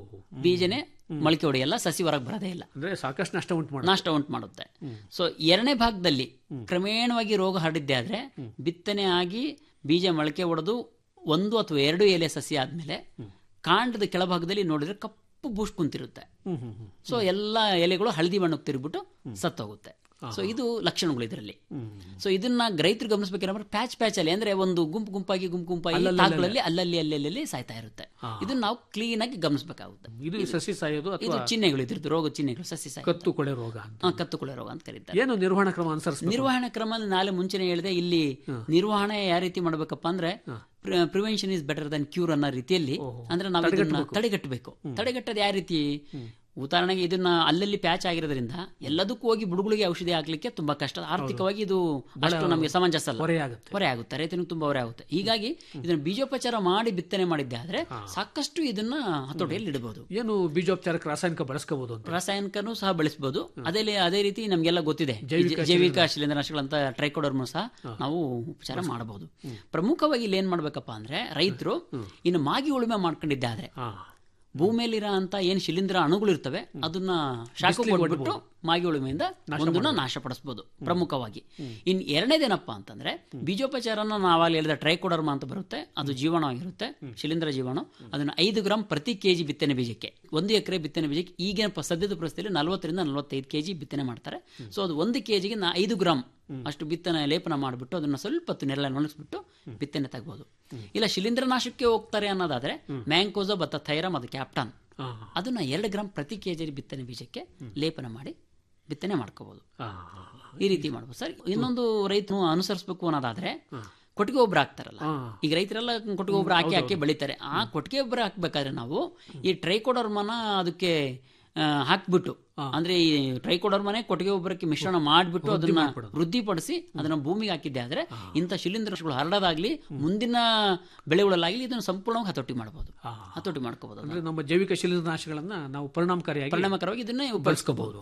ಬೀಜನೆ ಮೊಳಕೆ ಹೊಡೆಯಲ್ಲ ಸಸಿ ಹೊರಗೆ ಬರೋದೇ ಇಲ್ಲ ಅಂದ್ರೆ ಸಾಕಷ್ಟು ನಷ್ಟ ಉಂಟು ಮಾಡಿ ನಾಷ್ಟ ಉಂಟು ಮಾಡುತ್ತೆ ಸೊ ಎರಡನೇ ಭಾಗದಲ್ಲಿ ಕ್ರಮೇಣವಾಗಿ ರೋಗ ಹರಡಿದ್ದೆ ಆದ್ರೆ ಬಿತ್ತನೆ ಆಗಿ ಬೀಜ ಮೊಳಕೆ ಹೊಡೆದು ಒಂದು ಅಥವಾ ಎರಡು ಎಲೆ ಸಸಿ ಆದ್ಮೇಲೆ ಕಾಂಡದ ಕೆಳಭಾಗದಲ್ಲಿ ನೋಡಿದ್ರೆ ಕಪ್ಪು ಬೂಸ್ಟ್ ಕುಂತಿರುತ್ತೆ ಹ್ಮ್ ಹ್ಮ್ ಹ್ಮ್ ಸೊ ಎಲ್ಲ ಎಲೆಗಳು ಹಳದಿ ಬಣ್ಣಕ್ಕೆ ತಿರುಗ್ಬಿಟ್ಟು ಸತ್ತೋಗುತ್ತೆ ಸೊ ಇದು ಲಕ್ಷಣಗಳು ಇದರಲ್ಲಿ ಸೊ ಇದನ್ನ ರೈತರು ಗಮನಿಸಬೇಕಂದ್ರೆ ಪ್ಯಾಚ್ ಪ್ಯಾಚ್ ಅಲ್ಲಿ ಅಂದ್ರೆ ಒಂದು ಗುಂಪು ಗುಂಪಾಗಿ ಗುಂಪು ಗುಂಪಾಗಿ ತಾಕುಗಳಲ್ಲಿ ಅಲ್ಲಲ್ಲಿ ಅಲ್ಲಲ್ಲಿ ಸಾಯ್ತಾ ಇರುತ್ತೆ ಇದನ್ನ ನಾವು ಕ್ಲೀನ್ ಆಗಿ ಗಮನಿಸಬೇಕಾಗುತ್ತೆ ಇದು ಸಸಿ ಸಾಯೋದು ಇದು ಅಥವಾ ಚಿಹ್ನೆಗಳು ಇದ್ರದ್ದು ರೋಗ ಚಿಹ್ನೆಗಳು ಸಸಿ ಸಾಯ ಕತ್ತು ಕೊಳೆ ರೋಗ ಅಂತ ಕತ್ತುಕೊಳೆ ರೋಗ ಅಂತ ಕರೀತಾರೆ ಏನು ನಿರ್ವಹಣಾ ಕ್ರಮ ಅನುಸರಿಸಬೇಕು ನಿರ್ವಹಣಾ ಕ್ರಮ ನಾಳೆ ಮುಂಚೆನೆ ಹೇಳಿದೆ ಇಲ್ಲಿ ನಿರ್ವಹಣೆ ಯಾವ ರೀತಿ ಮಾಡಬೇಕಪ್ಪ ಅಂದ್ರೆ prevention is better than cure ಅನ್ನೋ ರೀತಿಯಲ್ಲಿ ಅಂದ್ರೆ ನಾವು ಇದನ್ನ ತಡೆಗಟ್ಟಬೇಕು ತಡೆಗಟ್ಟೋದು ಯಾವ ರೀತಿ ಉದಾಹರಣೆಗೆ ಇದನ್ನ ಅಲ್ಲಲ್ಲಿ ಪ್ಯಾಚ್ ಆಗಿರೋದ್ರಿಂದ ಎಲ್ಲದಕ್ಕೂ ಹೋಗಿ ಬುಡುಗುಳಿಗೆ ಔಷಧಿ ಹಾಕ್ಲಿಕ್ಕೆ ತುಂಬಾ ಕಷ್ಟ ಆರ್ಥಿಕವಾಗಿ ಇದು ಅಷ್ಟು ನಮಗೆ ಸಮಂಜಸ ಅಲ್ಲ ಹೊರೆ ಆಗುತ್ತೆ ಹೊರೆ ಆಗುತ್ತೆ ರೈತನಿಗೆ ತುಂಬಾ ಹೊರೆ ಆಗುತ್ತೆ ಹೀಗಾಗಿ ಇದನ್ನ ಬೀಜೋಪಚಾರ ಮಾಡಿ ಬಿತ್ತನೆ ಮಾಡಿದ್ದೆ ಆದ್ರೆ ಸಾಕಷ್ಟು ಇದನ್ನ ಹತೋಟಿಯಲ್ಲಿ ಇಡಬಹುದು ಏನು ಬೀಜೋಪಚಾರಕ್ಕೆ ರಾಸಾಯನಿಕ ಬಳಸ್ಕೋಬಹುದು ಅಂತ ರಾಸಾಯನಿಕನೂ ಸಹ ಬಳಸಬಹುದು ಅದೇ ಅದೇ ರೀತಿ ನಮಗೆಲ್ಲ ಗೊತ್ತಿದೆ ಈ ಜ- ಜೈವಿಕ ಶಿಲೀಂಧ್ರನಾಶಗಳಂತ ಟ್ರೈಕೋಡರ್ಮು ಸಹ ನಾವು ಉಪಚಾರ ಮಾಡಬಹುದು ಪ್ರಮುಖವಾಗಿ ಇಲ್ಲಿ ಏನ್ ಮಾಡ್ಬೇಕಪ್ಪ ಅಂದ್ರೆ ರೈತರು ಇನ್ನು ಮಾಗಿ ಉಳುಮೆ ಮಾಡ್ಕೊಂಡಿದ್ದೆ ಆದ್ರೆ ಹಾ ಭೂಮಿಯಲ್ಲಿರೋ ಅಂತ ಏನ್ ಶಿಲೀಂಧ್ರ ಅಣುಗಳಿರ್ತವೆ ಅದನ್ನ ಶಾಖ ಕೊಟ್ಬಿಟ್ಟು ಮಾಗಿ ಉಳುಮೆಯಿಂದ ಒಂದನ್ನ ನಾಶಪಡಿಸಬಹುದು ಪ್ರಮುಖವಾಗಿ ಇನ್ ಎರಡನೇದೇನಪ್ಪ ಅಂತಂದ್ರೆ ಬೀಜೋಪಚಾರನ ನಾವಲ್ಲಿ ಹೇಳಿದ ಟ್ರೈಕೋಡರ್ಮ ಅಂತ ಬರುತ್ತೆ ಅದು ಜೀವಾಣು ಆಗಿರುತ್ತೆ ಶಿಲೀಂಧ್ರ ಜೀವಾಣು ಅದನ್ನ ಐದು ಗ್ರಾಂ ಪ್ರತಿ ಕೆಜಿ ಬಿತ್ತನೆ ಬೀಜಕ್ಕೆ ಒಂದು ಎಕರೆ ಬಿತ್ತನೆ ಬೀಜಕ್ಕೆ ಈಗಿನ ಪ- ಸದ್ಯದ ಪರಿಸ್ಥಿತಿಯಲ್ಲಿ ನಲವತ್ತರಿಂದ ನಲವತ್ತೈದು ಕೆಜಿ ಬಿತ್ತನೆ ಮಾಡ್ತಾರೆ ಸೊ ಅದು ಒಂದು ಕೆಜಿಗೆ ನಾ ಐದು ಗ್ರಾಂ ಅಷ್ಟು ಬಿತ್ತನೆ ಲೇಪನ ಮಾಡಿಬಿಟ್ಟು ಅದನ್ನ ಸ್ವಲ್ಪ ಹೊತ್ತು ನೆರಳಲ್ಲಿ ಒಣಗಿಸ್ಬಿಟ್ಟು ಬಿತ್ತನೆ ತಗಬಹುದು ಇಲ್ಲ ಶಿಲೀಂಧ್ರನಾಶಕ್ಕೆ ಹೋಗ್ತಾರೆ ಅನ್ನೋದಾದ್ರೆ ಮ್ಯಾಂಕೋಸೋ ಬತ್ತ ಥೈರಮ್ ಅದು ಕ್ಯಾಪ್ಟನ್ ಹಾ ಅದನ್ನ ಎರಡು ಗ್ರಾಂ ಪ್ರತಿ ಕೆಜಿ ಬಿತ್ತನೆ ಬೀಜಕ್ಕೆ ಲೇಪನ ಮಾಡಿ ಬಿತ್ತನೆ ಮಾಡ್ಕೋಬಹುದು ಹಾ ಈ ರೀತಿ ಮಾಡ್ಬೋದು ಸರ್ ಇನ್ನೊಂದು ರೈತನು ಅನುಸರಿಸಬೇಕು ಅನ್ನೋದಾದ್ರೆ ಕೊಟ್ಟಿಗೆ ಗೊಬ್ಬರ ಹಾಕ್ತಾರಲ್ಲ ಈಗ ರೈತರೆಲ್ಲ ಕೊಟ್ಟಿಗೆ ಗೊಬ್ಬರ ಹಾಕಿ ಹಾಕಿ ಬೆಳಿತಾರೆ ಆ ಕೊಟ್ಟಿಗೆ ಗೊಬ್ಬರ ಹಾಕ್ಬೇಕಾದ್ರೆ ನಾವು ಈ ಟ್ರೈಕೋಡರ್ಮನ ಅದಕ್ಕೆ ಆ, ಹಾಕ್ಬಿಟ್ಟು ಅಂದ್ರೆ ಈ ಟ್ರೈಕೋಡರ್ಮನೆ ಕೊಟ್ಟಿಗೆ ಗೊಬ್ಬರಕ್ಕೆ ಮಿಶ್ರಣ ಮಾಡಿಬಿಟ್ಟು ಅದನ್ನ ವೃದ್ಧಿಪಡಿಸಿ ಅದನ್ನ ಭೂಮಿಗೆ ಹಾಕಿದ್ದೆ ಆದ್ರೆ ಇಂಥ ಶಿಲೀಂಧ್ರಗಳು ಹರಡೋದಾಗ್ಲಿ ಮುಂದಿನ ಬೆಳೆಗಳಲ್ಲಾಗ್ಲಿ ಇದನ್ನು ಸಂಪೂರ್ಣವಾಗಿ ಹತೋಟಿ ಮಾಡಬಹುದು ಹತೋಟಿ ಮಾಡ್ಕೋಬಹುದು ಅಂದ್ರೆ ನಮ್ಮ ಜೈವಿಕ ಶಿಲೀಂಧ್ರನಾಶಗಳನ್ನ ನಾವು ಪರಿಣಾಮಕಾರಿಯಾಗಿ ಪರಿಣಾಮಕಾರವಾಗಿ ಇದನ್ನೇ ಬಳಸ್ಕೋಬಹುದು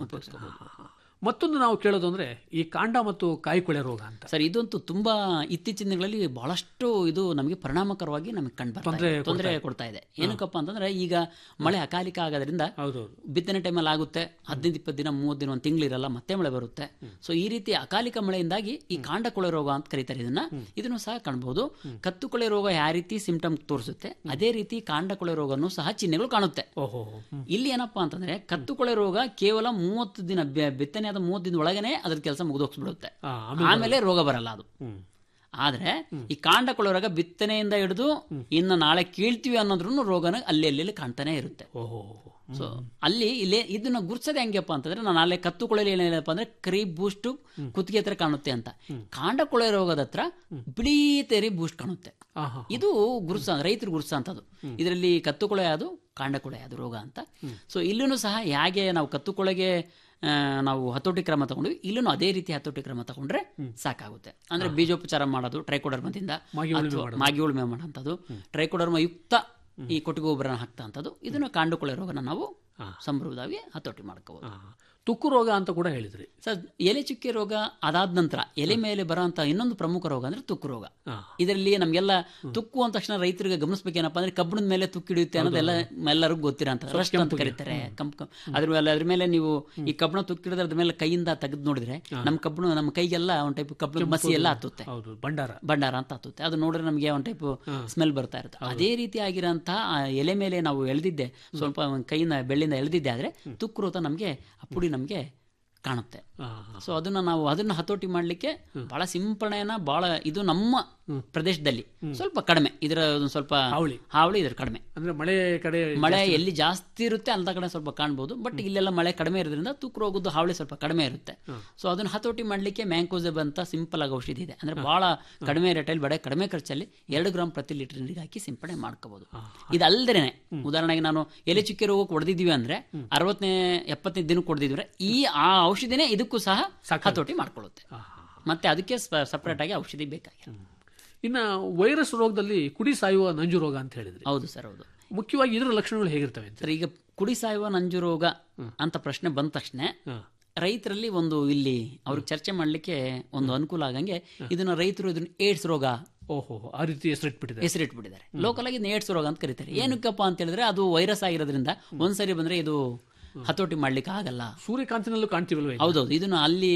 ಮತ್ತೊಂದು ನಾವು ಕೇಳೋದು ಅಂದ್ರೆ ಈ ಕಾಂಡ ಮತ್ತು ಕಾಯಿಕೊಳೆ ರೋಗ ಅಂತ ಸರ್ ಇದಂತೂ ತುಂಬಾ ಇತ್ತೀಚಿನ ದಿನಗಳಲ್ಲಿ ಬಹಳಷ್ಟು ಇದು ನಮಗೆ ಪರಿಣಾಮಕರವಾಗಿ ನಮಗೆ ಕಂಡು ಬರ್ತಾ ಇದೆ. ತೊಂದರೆ ಕೊಡ್ತಾ ಇದೆ ಏನಕ್ಕಪ್ಪ ಅಂತಂದ್ರೆ ಈಗ ಮಳೆ ಅಕಾಲಿಕ ಆಗೋದ್ರಿಂದ ಹೌದೌದು ಬಿತ್ತನೆ ಟೈಮಲ್ಲಿ ಆಗುತ್ತೆ ಹದಿನೈದು ಇಪ್ಪತ್ತು ದಿನ ಮೂವತ್ತು ದಿನ ಒಂದು ತಿಂಗಳಿರಲ್ಲ ಮತ್ತೆ ಮಳೆ ಬರುತ್ತೆ ಸೊ ಈ ರೀತಿ ಅಕಾಲಿಕ ಮಳೆಯಿಂದಾಗಿ ಈ ಕಾಂಡ ಕೊಳೆ ರೋಗ ಅಂತ ಕರೀತಾರೆ ಇದನ್ನ ಇದನ್ನು ಸಹ ಕಾಣಬಹುದು ಕತ್ತು ಕೊಳೆ ರೋಗ ಯಾವ ರೀತಿ ಸಿಂಪ್ಟಮ್ ತೋರಿಸುತ್ತೆ ಅದೇ ರೀತಿ ಕಾಂಡ ಕೊಳೆ ರೋಗನೂ ಸಹ ಚಿಹ್ನೆಗಳು ಕಾಣುತ್ತೆ ಓಹೋ ಹ್ಮ್. ಇಲ್ಲಿ ಏನಪ್ಪಾ ಅಂತಂದ್ರೆ ಕತ್ತು ಕೊಳೆ ರೋಗ ಕೇವಲ ಮೂವತ್ತು ದಿನ ಬೆ- ಬಿತ್ತನೆ ಆದ ಮೂವತ್ತು ದಿನ ಒಳಗನೆ ಅದ್ರ ಕೆಲಸ ಮುಗಿದೋಗ್ಸ್ಬಿಡುತ್ತೆ ಆ, ಆಮೇಲೆ ರೋಗ ಬರಲ್ಲ ಅದು ಹ್ಮ್ ಆದ್ರೆ ಈ ಕಾಂಡ ಕೊಳೆ ರೋಗ ಬಿತ್ತನೆಯಿಂದ ಹಿಡಿದು ಇನ್ನು ನಾಳೆ ಕೀಳ್ತೀವಿ ಅನ್ನೋದ್ರೂ ರೋಗನ ಅಲ್ಲಿ ಅಲ್ಲಿ ಕಾಣ್ತಾನೆ ಇರುತ್ತೆ ಓಹೋ ಸೊ ಅಲ್ಲಿ ಇಲ್ಲಿ ಇದನ್ನ ಗುರ್ಸೋದು ಹೆಂಗಪ್ಪ ಅಂತಂದ್ರೆ ನಾನು ಅಲ್ಲೇ ಕತ್ತು ಕೊಳೆಯಲ್ಲಿ ಏನೇನಪ್ಪ ಅಂದ್ರೆ ಕರಿ ಬೂಸ್ಟ್ ಕುತ್ತಿಗೆ ಹತ್ರ ಕಾಣುತ್ತೆ ಅಂತ ಕಾಂಡ ಕೊಳೆ ರೋಗದ ಹತ್ರ ಬಿಳಿ ತೆರಿ ಬೂಸ್ಟ್ ಕಾಣುತ್ತೆ ಆಹಾ. ಇದು ಗುರ್ಸ ರೈತರು ಗುರ್ಸ ಅಂತದ್ದು ಇದರಲ್ಲಿ ಕತ್ತು ಕೊಳೆ ಅದು ಕಾಂಡ ಕೊಳೆ ಅದು ರೋಗ ಅಂತ ಸೊ ಇಲ್ಲೂ ಸಹ ಹೇಗೆ ನಾವು ಕತ್ತು ಕೊಳೆಗೆ ಆ, ನಾವು ಹತೋಟಿ ಕ್ರಮ ತಗೊಂಡ್ವಿ ಇಲ್ಲೂ ಅದೇ ರೀತಿ ಹತೋಟಿ ಕ್ರಮ ತಗೊಂಡ್ರೆ ಸಾಕಾಗುತ್ತೆ ಅಂದ್ರೆ ಬೀಜೋಪಚಾರ ಮಾಡೋದು ಟ್ರೈಕೋಡರ್ಮದಿಂದ ಮಾಗಿ ಉಳುಮೆ ಅಥವಾ ಮಾಗಿ ಉಳುಮೆ ಮಾಡೋಂಥದ್ದು ಟ್ರೈಕೋಡರ್ಮ ಯುಕ್ತ ಈ ಕೊಟ್ಟಿಗೆ ಗೊಬ್ಬರನ ಹಾಕ್ತಾ ಅಂತದ್ದು ಇದನ್ನು ಕಾಂಡುಕೊಳೆ ರೋಗನ ನಾವು ಸಮೃದ್ಧವಾಗಿ ಹತೋಟಿ ಮಾಡ್ಕೋಬಹುದು ಆ, ತುಕ್ಕು ರೋಗ ಅಂತ ಕೂಡ ಹೇಳಿದ್ರಿ ಸರ್ ಎಲೆ ಚುಕ್ಕೆ ರೋಗ ಅದಾದ ನಂತರ ಎಲೆ ಮೇಲೆ ಬರೋಂಥ ಇನ್ನೊಂದು ಪ್ರಮುಖ ರೋಗ ಅಂದ್ರೆ ತುಕ್ಕು ರೋಗ ಆ. ಇದರಲ್ಲಿ ನಮಗೆಲ್ಲ ತುಕ್ಕು ಅಂದ ತಕ್ಷಣ ರೈತರಿಗೆ ಗಮನಿಸ್ಬೇಕೇನಪ್ಪ ಅಂದ್ರೆ ಕಬ್ಬಣದ ಮೇಲೆ ತುಕ್ಕು ಹಿಡಿಯುತ್ತೆ ಅನ್ನೋದೆಲ್ಲ ಎಲ್ಲರಿಗೂ ಗೊತ್ತಿರೋಂಥ ರಸ್ಟ್ ಅಂತ ಕರೀತಾರೆ ಕಂಪ್ ಅದ್ರ ಮೇಲೆ ಅದ್ರ ಮೇಲೆ ನೀವು ಈ ಕಬ್ಬಣ ತುಕ್ಕು ಹಿಡಿದ್ರೆ ಅದ್ರ ಮೇಲೆ ಕೈಯಿಂದ ತೆಗೆದು ನೋಡಿದ್ರೆ ನಮ್ಮ ಕಬ್ಬಣ ನಮ್ಮ ಕೈಗೆಲ್ಲ ಒಂದು ಟೈಪ್ ಕಬ್ಬಣ ಮಸಿ ಎಲ್ಲ ಹತ್ತುತ್ತೆ ಹೌದು ಭಂಡಾರ ಭಂಡಾರ ಅಂತ ಹತ್ತುತ್ತೆ ಅದು ನೋಡಿದ್ರೆ ನಮಗೆ ಒಂದು ಟೈಪ್ ಸ್ಮೆಲ್ ಬರ್ತಾ ಇರುತ್ತೆ ಅದೇ ರೀತಿ ಆಗಿರೋಂಥ ಆ ಎಲೆ ಮೇಲೆ ನಾವು ಎಳೆದಿದ್ದೆ ಸ್ವಲ್ಪ ಒಂದ್ ಕೈಯಿಂದ ಬೆಳ್ಳಿಂದ ಎಳೆದಿದ್ದೆ ಆದ್ರೆ ತುಕ್ಕು ನಮಗೆ ಆ ಪುಡಿ ನಮಗೆ ಕಾಣುತ್ತೆ ಆ, ಸೊ ಅದನ್ನ ನಾವು ಅದನ್ನ ಹತೋಟಿ ಮಾಡ್ಲಿಕ್ಕೆ ಬಹಳ ಸಿಂಪರಣೆಯನ್ನ ಬಹಳ ಇದು ನಮ್ಮ ಪ್ರದೇಶದಲ್ಲಿ ಸ್ವಲ್ಪ ಕಡಿಮೆ ಇದರ ಒಂದು ಸ್ವಲ್ಪ ಹಾವಳಿ. ಹಾವಳಿ ಇದ್ರ ಕಡಿಮೆ ಅಂದ್ರೆ ಮಳೆ ಕಡೆ ಮಳೆ ಎಲ್ಲಿ ಜಾಸ್ತಿ ಇರುತ್ತೆ ಅಂತ ಕಡೆ ಸ್ವಲ್ಪ ಕಾಣ್ಬೋದು ಬಟ್ ಇಲ್ಲೆಲ್ಲ ಮಳೆ ಕಡಿಮೆ ಇರೋದ್ರಿಂದ ತೂಕ ರೋಗದ್ದು ಹಾವಳಿ ಸ್ವಲ್ಪ ಕಡಿಮೆ ಇರುತ್ತೆ ಸೊ ಅದನ್ನ ಹತೋಟಿ ಮಾಡ್ಲಿಕ್ಕೆ ಮ್ಯಾಂಕೋಸೆಬ್ ಅಂತ ಸಿಂಪಲ್ ಆಗಿ ಔಷಧಿ ಇದೆ ಅಂದ್ರೆ ಬಹಳ ಕಡಿಮೆ ರೇಟಲ್ಲಿ ಬಡ ಕಡಿಮೆ ಖರ್ಚಲ್ಲಿ ಎರಡು ಗ್ರಾಮ್ ಪ್ರತಿ ಲೀಟರ್ ನೀರಿಗೆ ಹಾಕಿ ಸಿಂಪಡಣೆ ಮಾಡ್ಕೋಬಹುದು ಇದಲ್ದೇನೆ ಉದಾಹರಣೆಗೆ ನಾನು ಎಲೆ ಚುಕ್ಕೆ ರೋಗಕ್ಕೆ ಹೊಡೆದಿದ್ವಿ ಅಂದ್ರೆ ಅರವತ್ತನೇ ಎಪ್ಪತ್ತನೇ ದಿನಕ್ಕೆ ಹೊಡೆದಿದ್ರೆ ಈ ಆ ಔಷಧಿನೇ ಇದಕ್ಕೂ ಸಹ ಹತೋಟಿ ಮಾಡ್ಕೊಳ್ಳುತ್ತೆ ಮತ್ತೆ ಅದಕ್ಕೆ ಸಪರೇಟ್ ಆಗಿ ಔಷಧಿ ಬೇಕಾಗಿಲ್ಲ ಇನ್ನ ವೈರಸ್ ರೋಗದಲ್ಲಿ ಕುಡಿ ಸಾಯುವ ನಂಜು ರೋಗ ಅಂತ ಹೇಳಿದ್ರಿ ಹೌದು ಸರ್ ಹೌದು ಮುಖ್ಯವಾಗಿ ಇದರ ಲಕ್ಷಣಗಳು ಹೇಗಿರ್ತವೆ ಅಂತ ಸರ್ ಈಗ ಕುಡಿ ಸಾಯುವ ನಂಜು ರೋಗ ಅಂತ ಪ್ರಶ್ನೆ ಬಂದ ತಕ್ಷಣ ರೈತರಲ್ಲಿ ಒಂದು ಇಲ್ಲಿ ಅವ್ರಿಗೆ ಚರ್ಚೆ ಮಾಡಲಿಕ್ಕೆ ಒಂದು ಅನುಕೂಲ ಆಗಂಗೆ ಇದನ್ನ ರೈತರು ಇದನ್ನ ಏಡ್ಸ್ ರೋಗ ಓಹೋ ಆ ರೀತಿ ಹೆಸರಿಟ್ಬಿಟ್ಟಿದೆ ಹೆಸರಿಟ್ಬಿಟ್ಟಿದ್ದಾರೆ ಲೋಕಲ್ ಆಗಿ ಇದನ್ನ ಏಡ್ಸ್ ರೋಗ ಅಂತ ಕರೀತಾರೆ ಏನಕ್ಕಪ್ಪ ಅಂತ ಹೇಳಿದ್ರೆ ಅದು ವೈರಸ್ ಆಗಿರೋದ್ರಿಂದ ಒಂದ್ಸರಿ ಬಂದ್ರೆ ಇದು ಹತೋಟಿ ಮಾಡ್ಲಿಕ್ಕೆ ಆಗಲ್ಲ ಸೂರ್ಯಕಾಂತಿನಲ್ಲೂ ಕಾಣ್ತೀವಲ್ವೇ ಹೌದೌದು ಇದನ್ನು ಅಲ್ಲಿ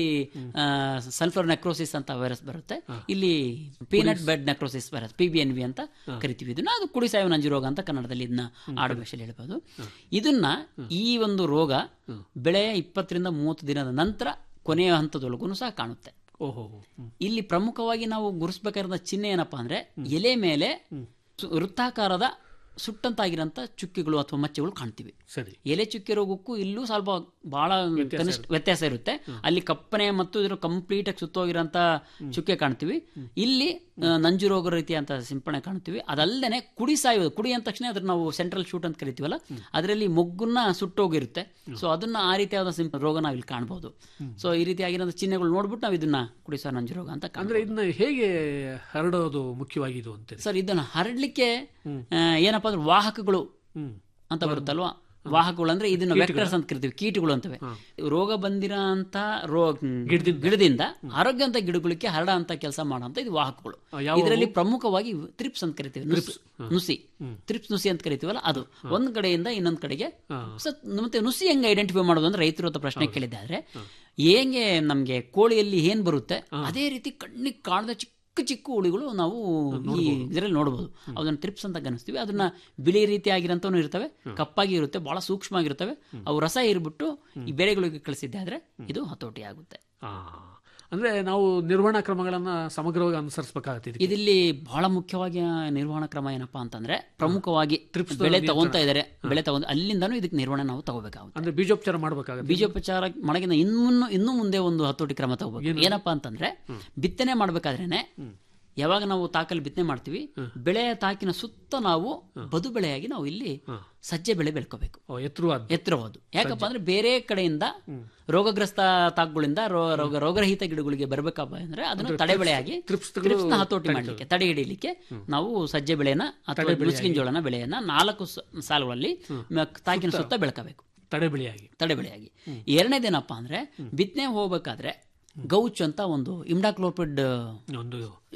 ಸಲ್ಫರ್ ನೆಕ್ರೋಸಿಸ್ ಅಂತ ವೈರಸ್ ಬರುತ್ತೆ ಇಲ್ಲಿ peanut bud necrosis virus P B N V ಅಂತ ಕರಿತೀವಿ ಇದನ್ನ ಅದು ಕುಡಿ ಸಾಯುವ ನಂಜು ರೋಗ ಅಂತ ಕನ್ನಡದಲ್ಲಿ ಇದನ್ನ ಆಡು ಭಾಷೆಯಲ್ಲಿ ಹೇಳ್ಬೋದು ಇದನ್ನ ಈ ಒಂದು ರೋಗ ಬೆಳೆಯ ಇಪ್ಪತ್ತರಿಂದ ಮೂವತ್ತು ದಿನದ ನಂತರ ಕೊನೆಯ ಹಂತದೊಳಗೂ ಸಹ ಕಾಣುತ್ತೆ ಓಹೋ ಇಲ್ಲಿ ಪ್ರಮುಖವಾಗಿ ನಾವು ಗುರುಸ್ಬೇಕಾದ ಚಿಹ್ನೆ ಏನಪ್ಪಾ ಅಂದ್ರೆ ಎಲೆ ಮೇಲೆ ಸು- ವೃತ್ತಾಕಾರದ ಸುಟ್ಟಂತಾಗಿರೋಂಥ ಚುಕ್ಕಿಗಳು ಅಥವಾ ಮಚ್ಚೆಗಳು ಕಾಣ್ತೀವಿ ಸರಿ ಎಲೆ ಚುಕ್ಕೆ ರೋಗಕ್ಕೂ ಇಲ್ಲೂ ಸ್ವಲ್ಪ ಬಹಳ ಕನಿಷ್ಠ ವ್ಯತ್ಯಾಸ ಇರುತ್ತೆ ಅಲ್ಲಿ ಕಪ್ಪನೆ ಮತ್ತು ಇದ್ರ ಕಂಪ್ಲೀಟ್ ಆಗಿ ಸುತ್ತೋಗಿರೋಂಥ ಚುಕ್ಕೆ ಕಾಣ್ತೀವಿ ಇಲ್ಲಿ ಆ, ನಂಜು ರೋಗ ರೀತಿಯಂತ ಸಿಂಪಡಣೆ ಕಾಣ್ತೀವಿ ಅದಲ್ಲದೆ ಕುಡಿ ಸಾಯೋದು ಕುಡಿ ಅಂದ ತಕ್ಷಣ ಅದ್ರ ನಾವು ಸೆಂಟ್ರಲ್ ಶೂಟ್ ಅಂತ ಕರಿತೀವಲ್ಲ ಅದರಲ್ಲಿ ಮೊಗ್ಗುನ್ನ ಸುಟ್ಟೋಗಿರುತ್ತೆ ಸೊ ಅದನ್ನ ಆ ರೀತಿಯಾದ ಸಿಂಪ ರೋಗ ನಾವು ಇಲ್ಲಿ ಕಾಣ್ಬೋದು ಸೊ ಈ ರೀತಿಯಾಗಿರೋ ಚಿಹ್ನೆಗಳು ನೋಡ್ಬಿಟ್ಟು ನಾವು ಇದನ್ನ ಕುಡಿ ಸಾಯೋ ನಂಜು ರೋಗ ಅಂತ ಕಾಣ್ಬೋದು. ಅಂದ್ರೆ ಇದನ್ನ ಹೇಗೆ ಹರಡೋದು ಮುಖ್ಯವಾಗಿ ಇದು ಅಂತೀರಿ ಸರ್ ಇದನ್ನ ಹರಡ್ಲಿಕ್ಕೆ ಆ, ಏನಪ್ಪಾ ಅಂದ್ರೆ ವಾಹಕಗಳು ಹ್ಮ್ ಅಂತ ಬರುತ್ತಲ್ವಾ ವಾಹಕಗಳು ಅಂದ್ರೆ ಇದನ್ನ ವೆಕ್ಟರ್ಸ್ ಅಂತ ಕರಿತೀವಿ ಕೀಟಗಳು ಅಂತವೆ ರೋಗ ಬಂದಿರೋ ಅಂತ ರೋ ಗಿಡದಿಂದ ಆರೋಗ್ಯವಂತ ಗಿಡಗಳಿಗೆ ಹರಡ ಅಂತ ಕೆಲಸ ಮಾಡೋ ಇದು ವಾಹಕಗಳು ಇದರಲ್ಲಿ ಪ್ರಮುಖವಾಗಿ ತ್ರಿಪ್ಸ್ ಅಂತ ಕರಿತೀವಿ ನುಸಿ ನುಸಿ ತ್ರಿಪ್ಸ್ ನುಸಿ ಅಂತ ಕರಿತೀವಲ್ಲ ಅದು ಒಂದ್ ಕಡೆಯಿಂದ ಇನ್ನೊಂದ್ ಕಡೆಗೆ ಸೊ ಮತ್ತೆ ನುಸಿ ಹೆಂಗೆ ಐಡೆಂಟಿಫೈ ಮಾಡೋದು ಅಂದ್ರೆ ರೈತರು ಅಂತ ಪ್ರಶ್ನೆ ಕೇಳಿದ್ದಾದ್ರೆ ಹೇಗೆ ನಮ್ಗೆ ಕೋಳಿಯಲ್ಲಿ ಏನ್ ಬರುತ್ತೆ ಅದೇ ರೀತಿ ಕಣ್ಣಿಗೆ ಕಾಣದ ಚಿಕ್ಕ ಚಿಕ್ಕ ಹುಳಿಗಳು ನಾವು ಈ ಇದರಲ್ಲಿ ನೋಡಬಹುದು ಅದನ್ನ ಟ್ರಿಪ್ಸ್ ಅಂತ ಗಣಿಸ್ತೀವಿ ಅದನ್ನ ಬಿಳಿ ರೀತಿ ಆಗಿರಂತವೂ ಇರ್ತವೆ ಕಪ್ಪಾಗಿ ಇರುತ್ತೆ ಬಹಳ ಸೂಕ್ಷ್ಮ ಆಗಿರ್ತವೆ ಅವು ರಸ ಇರ್ಬಿಟ್ಟು ಈ ಬೆಳೆಗಳಿಗೆ ಕಳಿಸಿದ್ದೆ ಆದ್ರೆ ಇದು ಹತೋಟಿ ಆಗುತ್ತೆ ಆ, ಅಂದ್ರೆ ನಾವು ನಿರ್ವಹಣಾ ಕ್ರಮಗಳನ್ನ ಸಮಗ್ರವಾಗಿ ಅನುಸರಿಸಬೇಕಾಗತ್ತೆ ಇದಕ್ಕೆ ಇದಿಲ್ಲಿ ಬಹಳ ಮುಖ್ಯವಾಗಿ ನಿರ್ವಹಣಾ ಕ್ರಮ ಏನಪ್ಪಾ ಅಂತಂದ್ರೆ ಪ್ರಮುಖವಾಗಿ ಬೆಳೆ ತಗೊಂತಾ ಇದಾರೆ ಬೆಳೆ ತಗೊಂಡು ಅಲ್ಲಿಂದನೂ ಇದಕ್ಕೆ ನಿರ್ವಹಣೆ ನಾವು ತಗೋಬೇಕಾಗುತ್ತೆ ಅಂದ್ರೆ ಬೀಜೋಪಚಾರ ಮಾಡಬೇಕಾಗತ್ತೆ ಬೀಜೋಪಚಾರ ಮಾಡಗಿನ ಇನ್ನು ಇನ್ನೂ ಮುಂದೆ ಒಂದು ಹತೋಟಿ ಕ್ರಮ ತಗೋಬೇಕು ಏನಪ್ಪಾ ಅಂತಂದ್ರೆ ಬಿತ್ತನೆ ಮಾಡ್ಬೇಕಾದ್ರೇನೆ ಯಾವಾಗ ನಾವು ತಾಕಲ್ಲಿ ಬಿತ್ತನೆ ಮಾಡ್ತೀವಿ ಬೆಳೆಯ ತಾಕಿನ ಸುತ್ತ ನಾವು ಬದು ಬೆಳೆಯಾಗಿ ನಾವು ಇಲ್ಲಿ ಸಜ್ಜೆ ಬೆಳೆ ಬೆಳ್ಕೋಬೇಕು ಓ, ಎತ್ತರವಾದ ಎತ್ತರವಾದು ಯಾಕಪ್ಪ ಅಂದ್ರೆ ಬೇರೆ ಕಡೆಯಿಂದ ರೋಗಗ್ರಸ್ತ ತಾಕುಗಳಿಂದ ರೋ- ರೋಗ ರೋಗರಹಿತ ಗಿಡಗಳಿಗೆ ಬರಬೇಕಪ್ಪ ಅಂದ್ರೆ ಅದನ್ನು ತಡೆ ಬೆಳೆಯಾಗಿ ತ್ರಿಪ್ಸ್ಗಳು ತ್ರಿಪ್ಸ್ನ ಹತೋಟಿ ಮಾಡಲಿಕ್ಕೆ ತಡೆ ಹಿಡಿಯಲಿಕ್ಕೆ ನಾವು ಸಜ್ಜೆ ಬೆಳೆನ ಅಥವಾ ಮುಸ್ಕಿನ ಜೋಳನ ಬೆಳೆಯನ್ನ ನಾಲ್ಕು ಸ- ಸಾಲುಗಳಲ್ಲಿ ಮ- ತಾಕಿನ ಸುತ್ತ ಬೆಳ್ಕೋಬೇಕು ತಡೆ ಬೆಳೆಯಾಗಿ ತಡೆ ಬೆಳೆಯಾಗಿ ಎರಡನೇದೇನಪ್ಪ ಅಂದ್ರೆ ಬಿತ್ತನೆ ಹೋಗ್ಬೇಕಾದ್ರೆ ಗೌಚ್ ಅಂತ ಒಂದು ಇಮ್ಡಾಕ್ಲೋಪಿಡ್ ಒಂದು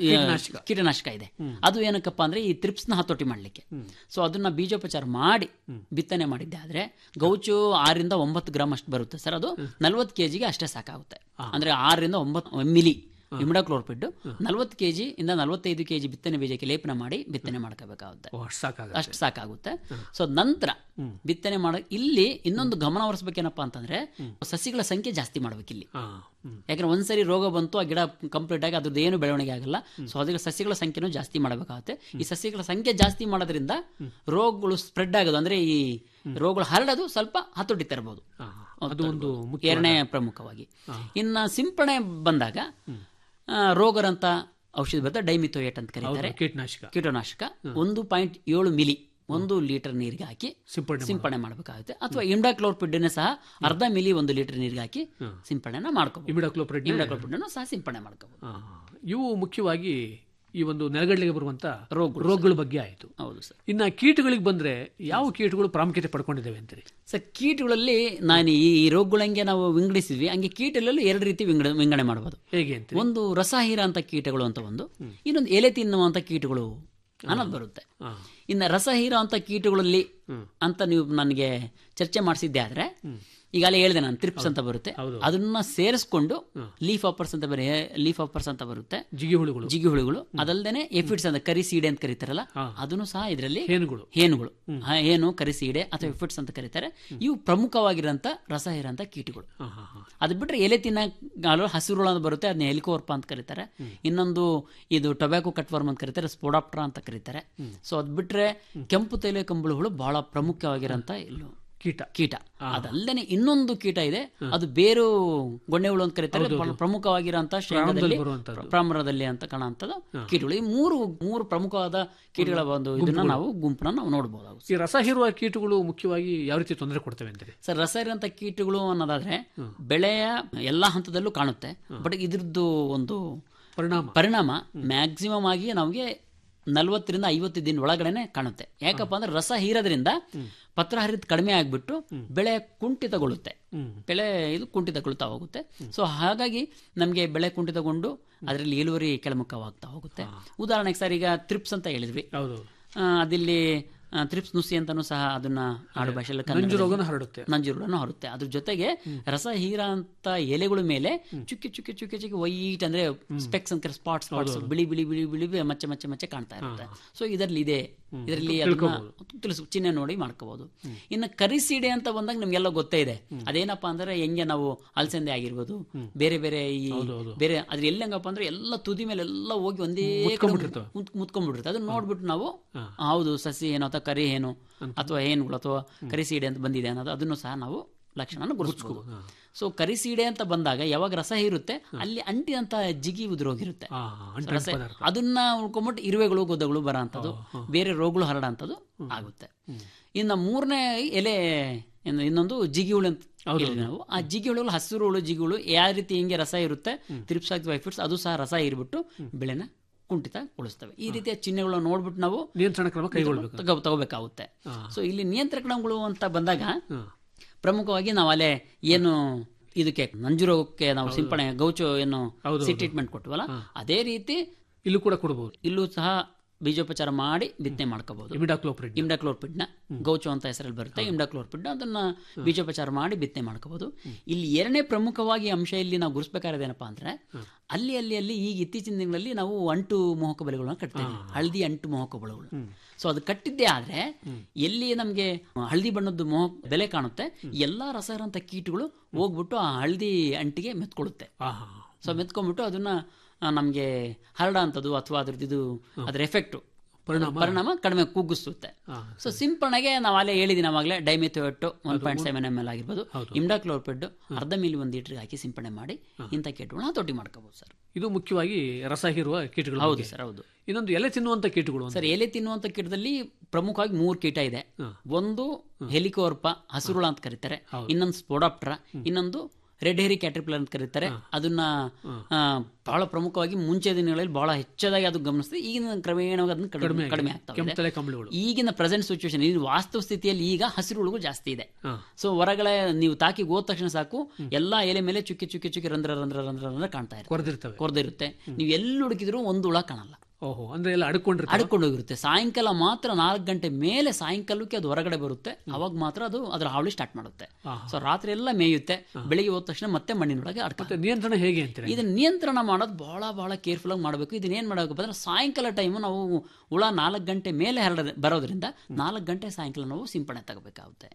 ಕೀಟನಾಶಕ ಇದೆ ಅದು ಏನಕ್ಕಪ್ಪ ಅಂದ್ರೆ ಈ ತ್ರಿಪ್ಸ್ ನ ಹತೋಟಿ ಮಾಡ್ಲಿಕ್ಕೆ ಸೊ ಅದನ್ನ ಬೀಜೋಪಚಾರ ಮಾಡಿ ಬಿತ್ತನೆ ಮಾಡಿದ್ದೆ ಆದ್ರೆ ಗೌಚು ಆರರಿಂದ ಒಂಬತ್ತು ಗ್ರಾಮ್ ಅಷ್ಟು ಬರುತ್ತೆ ಸರ್ ಅದು ನಲ್ವತ್ತು ಕೆಜಿಗೆ ಅಷ್ಟೇ ಸಾಕಾಗುತ್ತೆ ಅಂದ್ರೆ ಆರರಿಂದ ಒಂಬತ್ತು ಮಿಲಿ ಇಮ್ಡಾಕ್ಲೋರ್ಪಿಡ್ ನಲ್ವತ್ತು ಕೆಜಿ ಇಂದ ನಲವತ್ತೈದು ಕೆಜಿ ಬಿತ್ತನೆ ಬೀಜಕ್ಕೆ ಲೇಪನ ಮಾಡಿ ಬಿತ್ತನೆ ಮಾಡ್ಕೋಬೇಕಾಗುತ್ತೆ ಓ, ಅಷ್ಟ್ ಸಾಕಾಗತ್ತೆ ಅಷ್ಟು ಸಾಕಾಗುತ್ತೆ ಸೊ ನಂತರ ಬಿತ್ತನೆ ಮಾಡ ಇಲ್ಲಿ ಇನ್ನೊಂದು ಗಮನ ಹರಿಸ್ಬೇಕೇನಪ್ಪ ಅಂತಂದ್ರೆ ಸಸಿಗಳ ಸಂಖ್ಯೆ ಜಾಸ್ತಿ ಮಾಡ್ಬೇಕು ಇಲ್ಲಿ ಹಾ ಹ್ಮ್ ಯಾಕಂದ್ರೆ ಒಂದ್ಸರಿ ರೋಗ ಬಂತು ಆ ಗಿಡ ಕಂಪ್ಲೀಟ್ ಆಗಿ ಅದ್ರದ್ದು ಏನು ಬೆಳವಣಿಗೆ ಆಗಲ್ಲ ಸೊ ಅದಕ್ಕೆ ಸಸ್ಯಗಳ ಸಂಖ್ಯೆನೂ ಜಾಸ್ತಿ ಮಾಡಬೇಕಾಗುತ್ತೆ ಈ ಸಸ್ಯಗಳ ಸಂಖ್ಯೆ ಜಾಸ್ತಿ ಮಾಡೋದ್ರಿಂದ ರೋಗಗಳು ಸ್ಪ್ರೆಡ್ ಆಗೋದು ಅಂದ್ರೆ ಈ ರೋಗಗಳು ಹರಡೋದು ಸ್ವಲ್ಪ ಹತೋಟಿ ತರಬಹುದು ಹಾ, ಅದು ಒಂದು ಮುಖ್ಯ ಎರಡನೇ ಪ್ರಮುಖವಾಗಿ ಇನ್ನ ಸಿಂಪಡಣೆ ಬಂದಾಗ ಆ, ರೋಗರಂತ ಔಷಧಿ ಬರುತ್ತೆ ಡೈಮಿಥೋಯೇಟ್ ಅಂತ ಕರೀತಾರೆ ಕೀಟನಾಶಕ ಕೀಟನಾಶಕ ಒಂದು ಪಾಯಿಂಟ್ ಏಳು ಮಿಲಿ ಒಂದು ಲೀಟರ್ ನೀರಿಗೆ ಹಾಕಿ ಸಿಂಪಡಣೆ ಸಿಂಪಡಣೆ ಮಾಡಬೇಕಾಗುತ್ತೆ ಅಥವಾ ಇಮ್ಡಾಕ್ಲೋರ್ಪಿಡ್ನ ಸಹ ಅರ್ಧ ಮಿಲಿ ಒಂದು ಲೀಟರ್ ನೀರಿಗೆ ಹಾಕಿ ಸಿಂಪಡಣೆ ಮಾಡ್ಕೋಬಹುದು ಇಮಿಡಾಕ್ಲೋಪ್ರೆಡ್ ಇಮ್ಡಾಕ್ಲೋರ್ಪಿಡ್ನ ಸಹ ಸಿಂಪಡಣೆ ಮಾಡ್ಕೋಬಹುದು ಇವು ಮುಖ್ಯವಾಗಿ ಈ ಒಂದು ನೆಲಗಡಲೆಗೆ ಬರುವಂತ ರೋಗಗಳು ರೋಗಗಳ ಬಗ್ಗೆ ಆಯಿತು ಹೌದು ಸರ್ ಇನ್ನ ಕೀಟಗಳಿಗೆ ಬಂದ್ರೆ ಯಾವ ಕೀಟಗಳು ಪ್ರಾಮುಖ್ಯತೆ ಪಡ್ಕೊಂಡಿದ್ದೇವೆ ಅಂತೀರಿ ಸರ್ ಕೀಟಗಳಲ್ಲಿ ನಾನು ಈ ಈ ರೋಗಗಳಂಗೆ ನಾವು ವಿಂಗಡಿಸಿದ್ವಿ ಹಂಗೆ ಕೀಟಗಳಲ್ಲಿ ಎರಡು ರೀತಿ ವಿಂಗಡ ವಿಂಗಡಣೆ ಮಾಡಬಹುದು ಹೇಗೆ ಅಂತೀರಿ ಒಂದು ರಸಹೀರ ಅಂತ ಕೀಟಗಳು ಅಂತ ಒಂದು ಇನ್ನೊಂದು ಎಲೆ ತಿನ್ನುವಂತ ಕೀಟಗಳು ಅನ್ನೋದು ಬರುತ್ತೆ ಹಾ. ಇನ್ನು ರಸಹೀರ ಅಂತ ಕೀಟಗಳಲ್ಲಿ ಅಂತ ನೀವು ನನಗೆ ಚರ್ಚೆ ಮಾಡಿಸಿದ್ದೆ ಆದ್ರೆ ಈಗಾಗಲೇ ಹೇಳಿದೆ ನಾನು ತ್ರಿಪ್ಸ್ ಅಂತ ಬರುತ್ತೆ ಅದನ್ನ ಸೇರಿಸ್ಕೊಂಡು ಲೀಫ್ ಆಪರ್ಸ್ ಅಂತ ಬರೀ ಲೀಫ್ ಆಪರ್ಸ್ ಅಂತ ಬರುತ್ತೆ ಜಿಗಿ ಹುಳುಗಳು ಜಿಗಿ ಹುಳುಗಳು ಅದಲ್ದೇನೆ ಎಫಿಡ್ಸ್ ಅಂತ ಕರಿ ಸೀಡೆ ಅಂತ ಕರೀತಾರಲ್ಲ ಅದನ್ನು ಸಹ ಇದರಲ್ಲಿ ಹೇನುಗಳು ಹೇನುಗಳು ಆ, ಹೇನು ಕರಿಸೀಡೆ ಅಥವಾ ಎಫಿಡ್ಸ್ ಅಂತ ಕರೀತಾರೆ ಇವು ಪ್ರಮುಖವಾಗಿರೋಂಥ ರಸಹೀರ ಅಂತ ಕೀಟಗಳು ಹಾ, ಹಾ, ಹಾ. ಅದು ಬಿಟ್ರೆ ಎಲೆ ತಿನ್ನ ಹಸಿರುಳು ಅಂತ ಬರುತ್ತೆ ಅದನ್ನ ಹೆಲಿಕೋರ್ಪ ಅಂತ ಕರೀತಾರೆ ಇನ್ನೊಂದು ಇದು ಟೊಬ್ಯಾಕೊ ಕಟ್ವರ್ಮ್ ಅಂತ ಕರೀತಾರೆ ಸ್ಪೋಡಾಪ್ಟ್ರಾ ಅಂತ ಕರೀತಾರೆ ಸೊ ಅದ್ ಬಿಟ್ರೆ ಕೆಂಪು ತೈಲ ಕಂಬಳುಗಳು ಬಹಳ ಪ್ರಮುಖವಾಗಿರೋಂಥ ಇಲ್ಲೂ ಕೀಟ ಕೀಟ ಅದಲ್ಲದೆ ಇನ್ನೊಂದು ಕೀಟ ಇದೆ ಅದು ಬೇರು ಗೊಣ್ಣೆ ಹುಳು ಅಂತ ಕರೀತಾರೆ ಬಹಳ ಪ್ರಮುಖವಾಗಿರೋಂಥ ಶೇಂಗಾದಲ್ಲಿ ಬರುವಂತದ್ದು. ಪ್ರಾಮರದಲ್ಲಿ ಅಂತ ಕಾಣುವಂಥದ್ದು ಕೀಟಗಳು ಈ ಮೂರು ಮೂರು ಪ್ರಮುಖವಾದ ಕೀಟಗಳ ಒಂದು ಇದನ್ನ ನಾವು ಗುಂಪನ್ನ ನಾವು ನೋಡಬಹುದಾಗುತ್ತೆ ಈ ರಸ ಹೀರುವ ಕೀಟಗಳು ಮುಖ್ಯವಾಗಿ ಯಾವ ರೀತಿ ತೊಂದರೆ ಕೊಡ್ತವೆ ಅಂತೀರಿ ಸರ್ ರಸ ಇರುವಂತ ಕೀಟಗಳು ಅನ್ನೋದಾದ್ರೆ ಬೆಳೆಯ ಎಲ್ಲಾ ಹಂತದಲ್ಲೂ ಕಾಣುತ್ತೆ ಬಟ್ ಇದ್ರದ್ದು ಒಂದು ಪರಿಣಾಮ ಪರಿಣಾಮ ಮ್ಯಾಕ್ಸಿಮಮ್ ಆಗಿ ನಮಗೆ ನಲವತ್ತರಿಂದ ಐವತ್ತು ದಿನ ಒಳಗಡೆನೆ ಕಾಣುತ್ತೆ ಯಾಕಪ್ಪ ಅಂದ್ರೆ ರಸ ಹೀರೋದ್ರಿಂದ ಪತ್ರ ಹರಿದು ಕಡಿಮೆ ಆಗಿಬಿಟ್ಟು ಬೆಳೆ ಕುಂಠಿತಗೊಳ್ಳುತ್ತೆ ಹ್ಮ್. ಬೆಳೆ ಇದು ಕುಂಠಿತಗೊಳ್ತಾ ಹೋಗುತ್ತೆ ಸೊ ಹಾಗಾಗಿ ನಮಗೆ ಬೆಳೆ ಕುಂಠಿತಗೊಂಡು ಅದರಲ್ಲಿ ಇಳುವರಿ ಕೆಳಮುಖವಾಗ್ತಾ ಹೋಗುತ್ತೆ ಉದಾಹರಣೆಗೆ ಸರ್ ಈಗ ತ್ರಿಪ್ಸ್ ಅಂತ ಹೇಳಿದ್ವಿ ಹೌದು ಆ, ಅದಿಲ್ಲಿ ಆ, ತ್ರಿಪ್ಸ್ ನುಸಿ ಅಂತಾನು ಸಹ ಅದನ್ನ ಆಡು ಭಾಷೆಯಲ್ಲಿ ನಂಜು ಕನ್ನಡದಲ್ಲಿ ರೋಗನ ಹರಡುತ್ತೆ ನಂಜುರುಳನ್ನು ಹರುತ್ತೆ ಅದ್ರ ಜೊತೆಗೆ ರಸ ಹೀರ ಅಂತ ಎಲೆಗಳ ಮೇಲೆ ಚುಕ್ಕಿ ಚುಕ್ಕಿ ಚುಕ್ಕಿ ಚುಕ್ಕಿ ವೈಟ್ ಅಂದ್ರೆ ಸ್ಪೆಕ್ಸ್ ಅಂತ ಸ್ಪಾಟ್ ಸ್ಪಾಟ್ಸ್ ಬಿಳಿ ಬಿಳಿ ಬಿಳಿ ಬಿಳಿ ಬಿಳಿ ಮಚ್ಚೆ ಮಚ್ಚೆ ಮಚ್ಚೆ ಕಾಣ್ತಾ ಇರುತ್ತೆ ಸೊ ಇದರಲ್ಲಿ ಇದೆ ಇದರಲ್ಲಿ ಅದನ್ನ ತಿಳಿಸು ಚಿಹ್ನೆ ನೋಡಿ ಮಾಡ್ಕೋಬಹುದು ಇನ್ನು ಕರಿಸೀಡೆ ಅಂತ ಬಂದಾಗ ನಿಮ್ಗೆಲ್ಲ ಗೊತ್ತೇ ಇದೆ ಅದೇನಪ್ಪಾ ಅಂದ್ರೆ ಹೆಂಗೆ ನಾವು ಅಲಸಂದೆ ಆಗಿರ್ಬೋದು ಬೇರೆ ಬೇರೆ ಈ ಬೇರೆ ಅದ್ರ ಎಲ್ಲಂಗಪ್ಪ ಅಂದ್ರೆ ಎಲ್ಲ ತುದಿ ಮೇಲೆ ಎಲ್ಲ ಹೋಗಿ ಒಂದೇ ಕಡೆ ಮುತ್- ಮುತ್ಕೊಂಡ್ಬಿಟ್ಟಿರುತ್ತೆ ಅದನ್ನ ನೋಡ್ಬಿಟ್ಟು ನಾವು ಹೌದು ಸಸಿ ಏನೋ ಅಥವಾ ಕರಿ ಏನು ಅಥವಾ ಏನುಗಳು ಅಥವಾ ಕರಿಸೀಡೆ ಅಂತ ಬಂದಿದೆ ಅನ್ನೋದು ಅದನ್ನು ಸಹ ನಾವು ಲಕ್ಷಣ ಗುರುತಿಸಬಹುದು ಸೊ ಕರಿಸೀಡೆ ಅಂತ ಬಂದಾಗ ಯಾವಾಗ ರಸ ಇರುತ್ತೆ ಅಲ್ಲಿ ಅಂಟಿದಂತ ಜಿಗಿ ಉದುರೋಗಿರುತ್ತೆ ಆ, ಅಂಟು ರಸ ಅದನ್ನ ಉಳ್ಕೊಂಬಿಟ್ಟು ಇರುವೆಗಳು ಗೊದ್ದಗಳು ಬರೋ ಅಂಥದ್ದು ಬೇರೆ ರೋಗಗಳು ಹರಡಂಥದ್ದು ಆಗುತ್ತೆ ಇನ್ನು ಮೂರನೇ ಎಲೆ ಏನು ಇನ್ನೊಂದು ಜಿಗಿಹುಳು ಅಂತ ಹೇಳಿದ್ವಿ ನಾವು ಆ ಜಿಗಿಹುಳು ಹಸಿರು ಹುಳು ಜಿಗಿಹುಳು ಯಾವ ರೀತಿ ಹಿಂಗೆ ರಸ ಇರುತ್ತೆ ತ್ರಿಪ್ಸ್ ಆಗ್ತವೆ ವೈಫಿಟ್ಸ್ ಅದು ಸಹ ರಸ ಇರ್ಬಿಟ್ಟು ಬೆಳೆನ ಕುಂಠಿತಗೊಳಿಸ್ತವೆ ಈ ರೀತಿಯ ಚಿಹ್ನೆಗಳನ್ನ ನೋಡ್ಬಿಟ್ಟು ನಾವು ನಿಯಂತ್ರಣ ಕ್ರಮ ಕೈಗೊಳ್ಬೇಕು ತಗೋ ತಗೋಬೇಕಾಗುತ್ತೆ ಸೊ ಇಲ್ಲಿ ನಿಯಂತ್ರಣಗಳು ಅಂತ ಬಂದಾಗ ಪ್ರಮುಖವಾಗಿ ನಾವು ಅಲ್ಲೇ ಏನು ಇದಕ್ಕೆ ನಂಜು ರೋಗಕ್ಕೆ ನಾವು ಸಿಂಪಡಣೆ ಗೌಚು ಏನು ಸಿ ಟ್ರೀಟ್ಮೆಂಟ್ ಕೊಟ್ಟವಲ್ಲ ಅದೇ ರೀತಿ ಇಲ್ಲೂ ಕೂಡ ಕೊಡಬಹುದು ಇಲ್ಲೂ ಸಹ ಬೀಜೋಪಚಾರ ಮಾಡಿ ಬಿತ್ತನೆ ಮಾಡ್ಕೋಬಹುದು ಇಮಿಡಾಕ್ಲೋಪ್ರಿಡ್ ಇಮ್ಡಾಕ್ಲೋರ್ಪಿಡ್ನ ಗೌಚು ಅಂತ ಹೆಸರಲ್ಲಿ ಬರುತ್ತೆ ಇಮ್ಡಾಕ್ಲೋರ್ಪಿಡ್ ಅದನ್ನ ಬೀಜೋಪಚಾರ ಮಾಡಿ ಬಿತ್ತನೆ ಮಾಡ್ಕೋಬಹುದು ಇಲ್ಲಿ ಎರಡನೇ ಪ್ರಮುಖವಾಗಿ ಅಂಶ ಇಲ್ಲಿ ನಾವು ಗುರುಸ್ಬೇಕಾಗಿರೋದೇನಪ್ಪ ಅಂದ್ರೆ ಅಲ್ಲಿ ಅಲ್ಲಿ ಅಲ್ಲಿ ಈಗ ಇತ್ತೀಚಿನ ದಿನಗಳಲ್ಲಿ ನಾವು ಅಂಟು ಮೋಹಕ ಬೆಳೆಗಳನ್ನ ಕಟ್ತೇವೆ ಹಳದಿ ಅಂಟು ಮೋಹಕ ಬೆಳೆಗಳು ಸೊ ಅದು ಕಟ್ಟಿದ್ದೇ ಆದ್ರೆ ಎಲ್ಲಿ ನಮಗೆ ಹಳದಿ ಬಣ್ಣದ ಮೋಹ ಬೆಲೆ ಕಾಣುತ್ತೆ ಎಲ್ಲಾ ರಸ ಇರೋಂಥ ಕೀಟಗಳು ಹೋಗ್ಬಿಟ್ಟು ಆ ಹಳದಿ ಅಂಟಿಗೆ ಮೆತ್ಕೊಳ್ಳುತ್ತೆ ಆಹಾ ಸೊ ಮೆತ್ಕೊಂಡ್ಬಿಟ್ಟು ಅದನ್ನ ಆ, ನಮ್ಗೆ ಹರಡ ಅಂತದ್ದು ಅಥವಾ ಅದ್ರದ್ದು ಇದು ಅದ್ರ ಎಫೆಕ್ಟ್ ಪರಿಣಾಮ ಪರಿಣಾಮ ಕಡಿಮೆ ಕುಗ್ಗಿಸುತ್ತೆ ಸೊ ಸಿಂಪರಣೆಗೆ ನಾವು ಅಲ್ಲೇ ಹೇಳಿದೀನಿ ಅವಾಗಲೇ dimethoate one point seven M L ಆಗಿರ್ಬೋದು ಇಮ್ಡಾಕ್ಲೋರ್ಪೆಡ್ ಅರ್ಧ ಮಿಲಿ ಒಂದು ಲೀಟರ್ಗೆ ಹಾಕಿ ಸಿಂಪಡಣೆ ಮಾಡಿ ಇಂಥ ಕೀಟಗಳನ್ನ ತೊಟ್ಟಿ ಮಾಡ್ಕೋಬಹುದು ಸರ್ ಇದು ಮುಖ್ಯವಾಗಿ ರಸ ಹೀರುವ ಕೀಟಗಳು ಹೌದು ಬಗ್ಗೆ. ಸರ್ ಹೌದು ಇನ್ನೊಂದು ಎಲೆ ತಿನ್ನುವಂತ ಕೀಟಗಳು ಅಂತ ಸರ್ ಎಲೆ ತಿನ್ನುವಂತ ಕೀಟದಲ್ಲಿ ಪ್ರಮುಖವಾಗಿ ಮೂರು ಕೀಟ ಇದೆ ಒಂದು ಹೆಲಿಕೋರ್ಪ ಹಸುರುಳ ಅಂತ ಕರೀತಾರೆ ಇನ್ನೊಂದು ಸ್ಪೋಡಾಪ್ಟ್ರ ಇನ್ನೊಂದು ರೆಡ್ ಹೇರಿ ಕ್ಯಾಟ್ರಿಪ್ಲರ್ ಅಂತ ಕರೀತಾರೆ ಅದನ್ನ ಆ, ಬಹಳ ಪ್ರಮುಖವಾಗಿ ಮುಂಚೆ ದಿನಗಳಲ್ಲಿ ಬಹಳ ಹೆಚ್ಚದಾಗಿ ಅದು ಗಮನಿಸ್ತದೆ ಈಗಿನ ಕ್ರಮೇಣವಾಗಿ ಅದನ್ನ ಕಡಿಮೆ ಕಡಿಮೆ ಆಗ್ತಾ ಇದೆ ತಲೆ ಕಂಬಳಿಗಳು ಈಗಿನ ಪ್ರೆಸೆಂಟ್ ಸಿಚುವೇಶನ್ ಈ ವಾಸ್ತವ ಸ್ಥಿತಿಯಲ್ಲಿ ಈಗ ಹಸಿರುಗಳು ಜಾಸ್ತಿ ಇದೆ ಹಾ. ಸೊ ಹೊರಗಡೆ ನೀವು ತಾಕಿ ಹೋದ ತಕ್ಷಣ ಸಾಕು ಎಲ್ಲಾ ಎಲೆ ಮೇಲೆ ಚುಕ್ಕಿ ಚುಕ್ಕಿ ಚುಕ್ಕಿ ರಂಧ್ರ ರಂಧ್ರ ರಂಧ್ರ ರಂಧ್ರ ಕಾಣ್ತಾ ಇರುತ್ತೆ ಕೊರೆದಿರ್ತವೆ ಕೊರ್ದಿರುತ್ತೆ ನೀವು ಎಲ್ಲಿ ಹುಡುಕಿದ್ರು ಒಂದು ಹುಳ ಕಾಣಲ್ಲ ಓಹೋ ಅಂದ್ರೆ ಎಲ್ಲ ಅಡ್ಕೊಂಡಿರ್ತವೆ ಅಡ್ಕೊಂಡು ಹೋಗಿರುತ್ತೆ ಸಾಯಂಕಾಲ ಮಾತ್ರ ನಾಲ್ಕು ಗಂಟೆ ಮೇಲೆ ಸಾಯಂಕಾಲಕ್ಕೆ ಅದು ಹೊರಗಡೆ ಬರುತ್ತೆ ಅವಾಗ ಮಾತ್ರ ಅದು ಅದರ ಹಾವಳಿ ಸ್ಟಾರ್ಟ್ ಮಾಡುತ್ತೆ ಸೊ ರಾತ್ರಿ ಎಲ್ಲ ಮೇಯುತ್ತೆ ಬೆಳಿಗ್ಗೆ ಹೋದ ತಕ್ಷಣ ಮತ್ತೆ ಮಣ್ಣಿನೊಳಗೆ ಅಡ್ಕ ಮತ್ತೆ ನಿಯಂತ್ರಣ ಹೇಗೆ ಅಂತೀರಾ ಇದನ್ನ ನಿಯಂತ್ರಣ ಮಾಡೋದು ಬಹಳ ಬಹಳ ಕೇರ್ಫುಲ್ ಆಗಿ ಮಾಡಬೇಕು ಇದನ್ನ ಏನ್ ಮಾಡಬೇಕಪ್ಪ ಅಂದ್ರೆ ಸಾಯಂಕಾಲ ಟೈಮು ನಾವು ಹುಳ ನಾಲ್ಕು ಗಂಟೆ ಮೇಲೆ ಹರಡ ಬರೋದ್ರಿಂದ ನಾಲ್ಕು ಗಂಟೆ ಸಾಯಂಕಾಲ ನಾವು ಸಿಂಪಡಣೆ ತಗೋಬೇಕಾಗುತ್ತೆ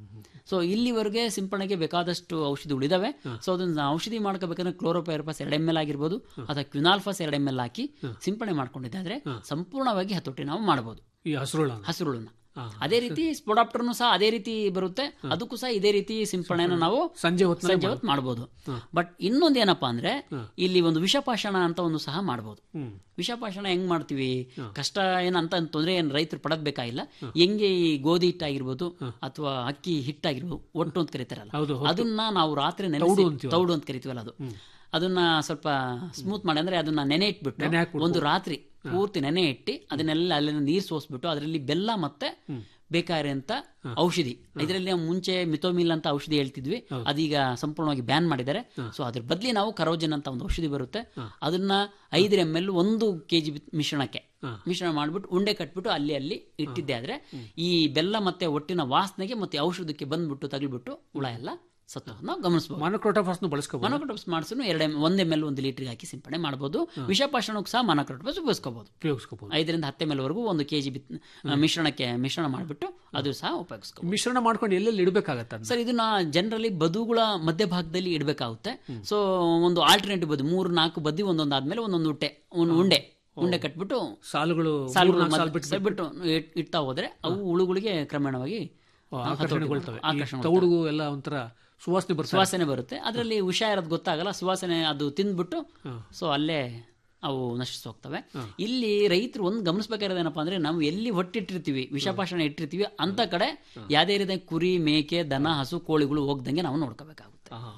ಸೊ ಇಲ್ಲಿವರೆಗೆ ಸಿಂಪಡಣೆಗೆ ಬೇಕಾದಷ್ಟು ಔಷಧಿಗಳು ಇದಾವೆ ಸೊ ಅದನ್ನ ಔಷಧಿ ಮಾಡ್ಕೋಬೇಕಂದ್ರೆ ಕ್ಲೋರೋಪೈರಪಾಸ್ ಎರಡು ಎಮ್ ಎಲ್ ಆಗಿರ್ಬೋದು ಅಥವಾ ಕ್ವಿನಾಲ್ಫಾಸ್ ಎರಡು ಎಮ್ ಎಲ್ ಹಾಕಿ ಸಿಂಪಡಣೆ ಮಾಡ್ಕೊಂಡಿದ್ದಾದ್ರೆ ಸಂಪೂರ್ಣವಾಗಿ ಹತೋಟಿ ನಾವು ಮಾಡಬಹುದು ಈ ಹಸುರುಳ ಹಸುರುಳನ್ನ ಅದೇ ರೀತಿ ಸ್ಪೊಡಾಪ್ಟರ್ನು ಸಹ ಅದೇ ರೀತಿ ಬರುತ್ತೆ ಅದಕ್ಕೂ ಸಹ ಇದೇ ರೀತಿ ಸಿಂಪಡಣೆನ ನಾವು ಸಂಜೆ ಹೊತ್ತು ಸಂಜೆ ಹೊತ್ತು ಮಾಡಬಹುದು ಬಟ್ ಇನ್ನೊಂದು ಏನಪ್ಪಾ ಅಂದ್ರೆ ಇಲ್ಲಿ ಒಂದು ವಿಷಪಾಷಣ ಅಂತ ಒಂದು ಸಹ ಮಾಡಬಹುದು ವಿಷಪಾಷಣ ಹೆಂಗ್ ಮಾಡ್ತೀವಿ ಕಷ್ಟ ಏನಂತ ತೊಂದರೆ ಏನ್ ರೈತರು ಪಡದ್ ಬೇಕಾಗಿಲ್ಲ ಹೆಂಗೆ ಈ ಗೋಧಿ ಹಿಟ್ಟಾಗಿರ್ಬೋದು ಅಥವಾ ಅಕ್ಕಿ ಹಿಟ್ಟಾಗಿರ್ಬೋದು ಒಟ್ಟು ಅಂತ ಕರೀತಾರಲ್ಲ ಹೌದು, ಅದನ್ನ ನಾವು ರಾತ್ರಿ ನೆನೆಸಿ ತೌಡು ಅಂತ ಕರಿತೀವಲ್ಲ ಅದು ಅದನ್ನ ಸ್ವಲ್ಪ ಸ್ಮೂತ್ ಮಾಡಿ ಅಂದ್ರೆ ಅದನ್ನ ನೆನೆ ಇಟ್ಬಿಟ್ಟು ಒಂದು ರಾತ್ರಿ ಪೂರ್ತಿ ನೆನೆ ಇಟ್ಟು ಅದನ್ನೆಲ್ಲ ಅಲ್ಲಿಂದ ನೀರು ಸೋಸ್ಬಿಟ್ಟು ಅದರಲ್ಲಿ ಬೆಲ್ಲ ಮತ್ತೆ ಬೇಕಾಗಿರೋಂಥ ಔಷಧಿ ಇದರಲ್ಲಿ ನಾವು ಮುಂಚೆ ಮಿಥೋಮಿಲ್ ಅಂತ ಔಷಧಿ ಹೇಳ್ತಿದ್ವಿ ಅದೀಗ ಸಂಪೂರ್ಣವಾಗಿ ಬ್ಯಾನ್ ಮಾಡಿದ್ದಾರೆ ಸೊ ಅದ್ರ ಬದಲಿ ನಾವು ಕರೋಜನ್ ಅಂತ ಒಂದು ಔಷಧಿ ಬರುತ್ತೆ ಅದನ್ನ ಐದು ಎಮ್ ಎಲ್ ಒಂದು ಕೆಜಿ ಮಿಶ್ರಣಕ್ಕೆ ಮಿಶ್ರಣ ಮಾಡ್ಬಿಟ್ಟು ಉಂಡೆ ಕಟ್ಬಿಟ್ಟು ಅಲ್ಲಿ ಅಲ್ಲಿ ಇಟ್ಟಿದ್ದೆ ಆದ್ರೆ ಈ ಬೆಲ್ಲ ಮತ್ತೆ ಒಟ್ಟಿನ ವಾಸನೆಗೆ ಮತ್ತೆ ಔಷಧಕ್ಕೆ ಬಂದ್ಬಿಟ್ಟು ತಗಲ್ಬಿಟ್ಟು ಹುಳ ಎಲ್ಲ ಸತ್ತು ನಾವು ಗಮನಿಸಬಹುದು ಮಾನಕ್ರೋಟೋಫಾಸ್ನು ಬಳಸ್ಕೋಬಹುದು ಮನೋಕ್ರೋಟೋಪ್ಸ್ ಮಾಡಿಸಲು ಎರಡು ಒಂದ್ ಎಮ್ ಎಲ್ ಒಂದು ಲೀಟರ್ಗೆ ಹಾಕಿ ಸಿಂಪಡಣೆ ಮಾಡಬಹುದು ವಿಷಪಾಷಣಕ್ಕೂ ಸಹ ಮನೋಕ್ರೋಟೋಪ್ಸ್ ಉಪಯೋಗಿಸಬಹುದು ಉಪಯೋಗಿಸ್ಕೋಬಹುದು ಐದರಿಂದ ಹತ್ತು ಎಮ್ ಎಲ್ ವರೆಗೂ ಒಂದು ಕೆಜಿ ಬಿತ್ ಮಿಶ್ರಣಕ್ಕೆ ಮಿಶ್ರಣ ಮಾಡಿಬಿಟ್ಟು ಅದು ಸಹ ಉಪಯೋಗಿಸ್ಕೋಬಹುದು ಮಿಶ್ರಣ ಮಾಡ್ಕೊಂಡು ಎಲ್ಲೆಲ್ಲಿ ಇಡಬೇಕಾಗತ್ತ ಸರ್ ಇದನ್ನ ಜನರಲಿ ಬದುಗಳ ಮಧ್ಯಭಾಗದಲ್ಲಿ ಇಡಬೇಕಾಗುತ್ತೆ ಸೊ ಒಂದು ಆಲ್ಟರ್ನೇಟಿವ್ ಬದು ಮೂರು ನಾಲ್ಕು ಬದಿ ಒಂದೊಂದು ಆದ್ಮೇಲೆ ಒಂದೊಂದು ಉಂಡೆ ಒಂದು ಉಂಡೆ ಉಂಡೆ ಕಟ್ಬಿಟ್ಟು ಸಾಲುಗಳು ಸಾಲುಗಳು ಮೂರ್ನಾಲ್ಕು ಸಾಲು ಮಧ್ಯ- ಬಿಟ್ಟು ಇಟ್- ಇಡ್ತಾ ಹೋದ್ರೆ ಅವು ಹುಳುಗಳಿಗೆ ಕ್ರಮೇಣವಾಗಿ ಆಕರ್ಷಣೆಗೊಳ್ತವೆ ಈ ಆಕರ್ಷಣೆ ತೌಡು ಎಲ್ಲ ಒಂಥರ ಸುವಾಸನೆ ಬರ್ತವೆ ಸುವಾಸನೆ ಬರುತ್ತೆ ಅದರಲ್ಲಿ ವಿಷ ಇರೋದು ಗೊತ್ತಾಗಲ್ಲ ಸುವಾಸನೆ ಅದು ತಿಂದ್ಬಿಟ್ಟು ಸೊ ಅಲ್ಲೇ ಅವು ನಶಿಸಿ ಹೋಗ್ತವೆ ಇಲ್ಲಿ ರೈತರು ಒಂದು ಗಮನಿಸಬೇಕಾಗಿರೋದೇನಪ್ಪ ಅಂದ್ರೆ ನಾವು ಎಲ್ಲಿ ಹೊಟ್ಟಿಟ್ಟಿರ್ತೀವಿ ವಿಷಪಾಷಣ ಇಟ್ಟಿರ್ತೀವಿ ಅಂತ ಕಡೆ ಯಾವ್ದೇ ರೀತಿಯ ಕುರಿ ಮೇಕೆ ದನ ಹಸು ಕೋಳಿಗಳು ಹೋಗ್ದಂಗೆ ನಾವು ನೋಡ್ಕೋಬೇಕಾಗುತ್ತೆ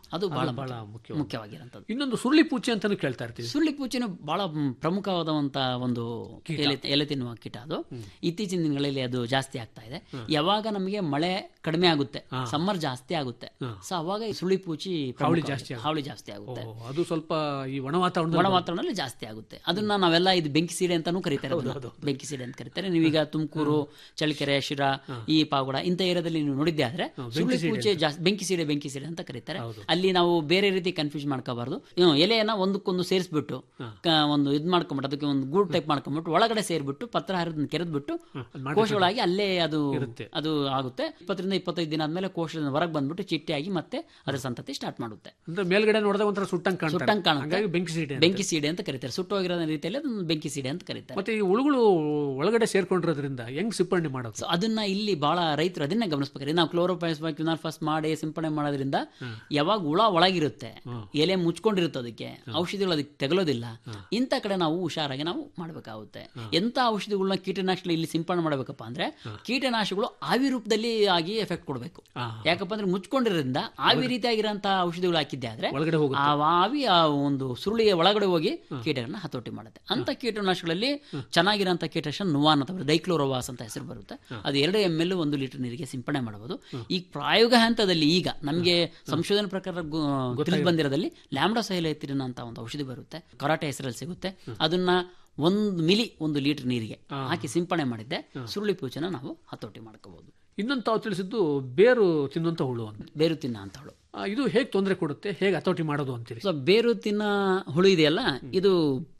ಅದು ಬಹಳ ಬಹಳ ಮುಖ್ಯ- ಮುಖ್ಯ ಮುಖ್ಯವಾಗಿರುವಂಥದ್ದು ಇನ್ನೊಂದು ಸುರುಳಿ ಪೂಚೆ ಅಂತಾನು ಕೇಳ್ತಾ ಇರ್ತೀವಿ ಸುರುಳಿ ಪೂಚಿನ ಬಹಳ ಮ್, ಪ್ರಮುಖವಾದಂತ ಒಂದು ಎಲೆ ಎಲೆ ತಿನ್ನುವ ಕೀಟ ಅದು ಇತ್ತೀಚಿನ ದಿನಗಳಲ್ಲಿ ಅದು ಜಾಸ್ತಿ ಆಗ್ತಾ ಇದೆ ಯಾವಾಗ ನಮಗೆ ಮಳೆ ಕಡಿಮೆ ಆಗುತ್ತೆ ಸಮ್ಮರ್ ಜಾಸ್ತಿ ಆಗುತ್ತೆ ಸೊ ಅವಾಗ ಈ ಸುರುಳಿ ಪೂಚಿ ಹಾವಳಿ ಪ್ರಮುಖವಾಗಿ- ಜಾಸ್ತಿ ಆಗುತ್ತೆ. ಹಾವಳಿ ಜಾಸ್ತಿ ಆಗುತ್ತೆ ಓ, ಅದು ಸ್ವಲ್ಪ ಈ ಒಣ ವಾತಾವರಣ ಒಣ ವಾತಾವರಣದಲ್ಲಿ ಜಾಸ್ತಿ ಆಗುತ್ತೆ ಅದನ್ನ ನಾವೆಲ್ಲ ಇದು ಬೆಂಕಿ ಸೀಡೆ ಅಂತಾನೂ ಕರೀತಾರೆ ಅದನ್ನ. ಬೆಂಕಿ ಸೀಡೆ ಅಂತ ಕರೀತಾರೆ ನೀವೀಗ ತುಮಕೂರು ಚಳ್ಳಕೆರೆ ಶಿರಾ ಈ ಪಾವಗಡ ಇಂಥ ಏರಿಯಾದಲ್ಲಿ ನೀವು ನೋಡಿದ್ದೆ ಆದ್ರೆ ಸುರುಳಿ ಪೂಜೆ ಜಾಸ್ತಿ ಬೆಂಕಿ ಸೀಡೆ ಬೆಂಕಿ ಸೀಡೆ ಅಂತ ಕರೀತಾರೆ ಅಲ್ಲಿ ನಾವು ಬೇರೆ ರೀತಿ ಕನ್ಫ್ಯೂಸ್ ಮಾಡ್ಕೋಬಾರ್ದು ಹ್ಮ್, ಎಲೆಯನ್ನ ಒಂದಕ್ಕೊಂದು ಸೇರಿಸ್ಬಿಟ್ಟು ಕ- ಒಂದು ಇದ್ ಮಾಡ್ಕೊಂಬಿಟ್ಟು ಅದಕ್ಕೆ ಒಂದು ಗೂಡ್ ಟೈಪ್ ಮಾಡ್ಕೊಂಬಿಟ್ಟು ಒಳಗಡೆ ಸೇರ್ಬಿಟ್ಟು ಪತ್ರ ಹರಿದನ್ನ ಕೆರೆದ್ಬಿಟ್ಟು ಕೋಶಗಳಾಗಿ ಅಲ್ಲೇ ಅದು ಅದು ಆಗುತ್ತೆ ಇಪ್ಪತ್ತರಿಂದ ಇಪ್ಪತ್ತೈದು ದಿನ ಆದ್ಮೇಲೆ ಕೋಶದಿಂದ ಹೊರಗೆ ಬಂದ್ಬಿಟ್ಟು ಚಿಟ್ಟೆಯಾಗಿ ಮತ್ತೆ ಅದರ ಸಂತತಿ ಸ್ಟಾರ್ಟ್ ಮಾಡುತ್ತೆ ಅಂದ್ರೆ ಮೇಲ್ಗಡೆ ನೋಡಿದಾಗ ಒಂಥರ ಸುಟ್ಟಂಗ್ ಕಾಣ್ತಾರೆ ಸುಟ್ಟಂಗ್ ಕಾಣುತ್ತೆ ಹಂಗಾಗಿ ಬೆಂಕಿ ಸೀಟೆ ಅಂತ. ಬೆಂಕಿ ಸೀಡೆ ಅಂತ ಕರೀತಾರೆ ಸುಟ್ಟೋಗಿರೋ ರೀತಿಯಲ್ಲಿ ಅದನ್ನ ಬೆಂಕಿ ಸೀಡೆ ಅಂತ ಕರೀತಾರೆ ಮತ್ತೆ ಈ ಹುಳುಗಳು ಒಳಗಡೆ ಸೇರ್ಕೊಂಡಿರೋದ್ರಿಂದ ಹೆಂಗ್ ಸಿಪ್ಪರಣೆ ಮಾಡೋದು ಸೊ ಅದನ್ನ ಇಲ್ಲಿ ಬಹಳ ರೈತರು ಅದನ್ನೇ ಗಮನಿಸಬೇಕಾದ್ರೆ ನಾವು ಕ್ಲೋರೋಪೈಸ್ ಫಸ್ಟ್ ಮಾಡಿ ಸಿಂಪಡಣೆ ಮಾಡೋದ್ರಿಂದ ಯಾವಾಗ ಹುಳ ಒಳಗಿರುತ್ತೆ ಎಲೆ ಮುಚ್ಕೊಂಡಿರುತ್ತೆ ಅದಕ್ಕೆ ಔಷಧಿಗಳು ಅದಕ್ಕೆ ತಗಲೋದಿಲ್ಲ ಇಂಥ ಕಡೆ ನಾವು ಹುಷಾರಾಗಿ ನಾವು ಮಾಡಬೇಕಾಗುತ್ತೆ ಎಂತ ಔಷಧಿಗಳನ್ನ ಕೀಟನಾಶಕ ಇಲ್ಲಿ ಸಿಂಪಡಣೆ ಮಾಡಬೇಕಪ್ಪ ಅಂದ್ರೆ ಕೀಟನಾಶಕಗಳು ಆವಿ ರೂಪದಲ್ಲಿ ಆಗಿ ಎಫೆಕ್ಟ್ ಕೊಡಬೇಕು ಯಾಕಪ್ಪ ಅಂದ್ರೆ ಮುಚ್ಕೊಂಡಿರೋದ್ರಿಂದ ಆವಿ ರೀತಿಯಾಗಿರೋಂಥ ಔಷಧಿಗಳು ಹಾಕಿದ್ದೆ ಆದ್ರೆ ಒಳಗಡೆ ಹೋಗುತ್ತೆ ಆ ಆವಿ ಆ ಒಂದು ಸುರುಳಿಯ ಒಳಗಡೆ ಹೋಗಿ ಕೀಟಗಳನ್ನ ಹತೋಟಿ ಮಾಡುತ್ತೆ ಅಂತ ಕೀಟನಾಶಕಗಳಲ್ಲಿ ಚೆನ್ನಾಗಿರೋಂಥ ಕೀಟನಾಶಕ ನುವಾನ್ ಅಂತ ಬರುತ್ತೆ ಡೈಕ್ಲೋರೋವಾಸ್ ಅಂತ ಹೆಸರು ಬರುತ್ತೆ ಅದು ಎರಡು ಎಮ್ ಎಲ್ ಒಂದು ಲೀಟರ್ ನೀರಿಗೆ ಸಿಂಪಡಣೆ ಮಾಡಬಹುದು ಈ ಪ್ರಾಯೋಗ ಹಂತದಲ್ಲಿ ಈಗ ನಮಗೆ ಸಂಶೋಧನೆ ಪ್ರಕಾರ ಗು- ತಿಳಿದು ಬಂದಿರೋದಲ್ಲಿ ಲ್ಯಾಂಬ್ಡಾ ಸೈಲೈತಿರಿನ್ ಅಂತ ಒಂದು ಔಷಧಿ ಬರುತ್ತೆ ಕರಾಟೆ ಹೆಸರಲ್ಲಿ ಸಿಗುತ್ತೆ ಅದನ್ನ ಒಂದು ಮಿಲಿ ಒಂದು ಲೀಟರ್ ನೀರಿಗೆ ಹಾಕಿ ಸಿಂಪಡಣೆ ಮಾಡಿದ್ದೆ ಸುರುಳಿ ಪೂಚನ ನಾವು ಹತೋಟಿ ಮಾಡ್ಕೋಬಹುದು ಇನ್ನೊಂದು ತಾವು ತಿಳಿಸಿದ್ದು ಬೇರು ತಿನ್ನುವಂತ ಹುಳು ಅಂತ ಬೇರು ತಿನ್ನ ಅಂತವಳು ಆ, ಇದು ಹೇಗೆ ತೊಂದರೆ ಕೊಡುತ್ತೆ ಹೇಗೆ ಹತೋಟಿ ಮಾಡೋದು ಅಂತೀರಿ ಸೊ ಬೇರು ತಿನ್ನ ಹುಳು ಇದೆಯಲ್ಲ ಇದು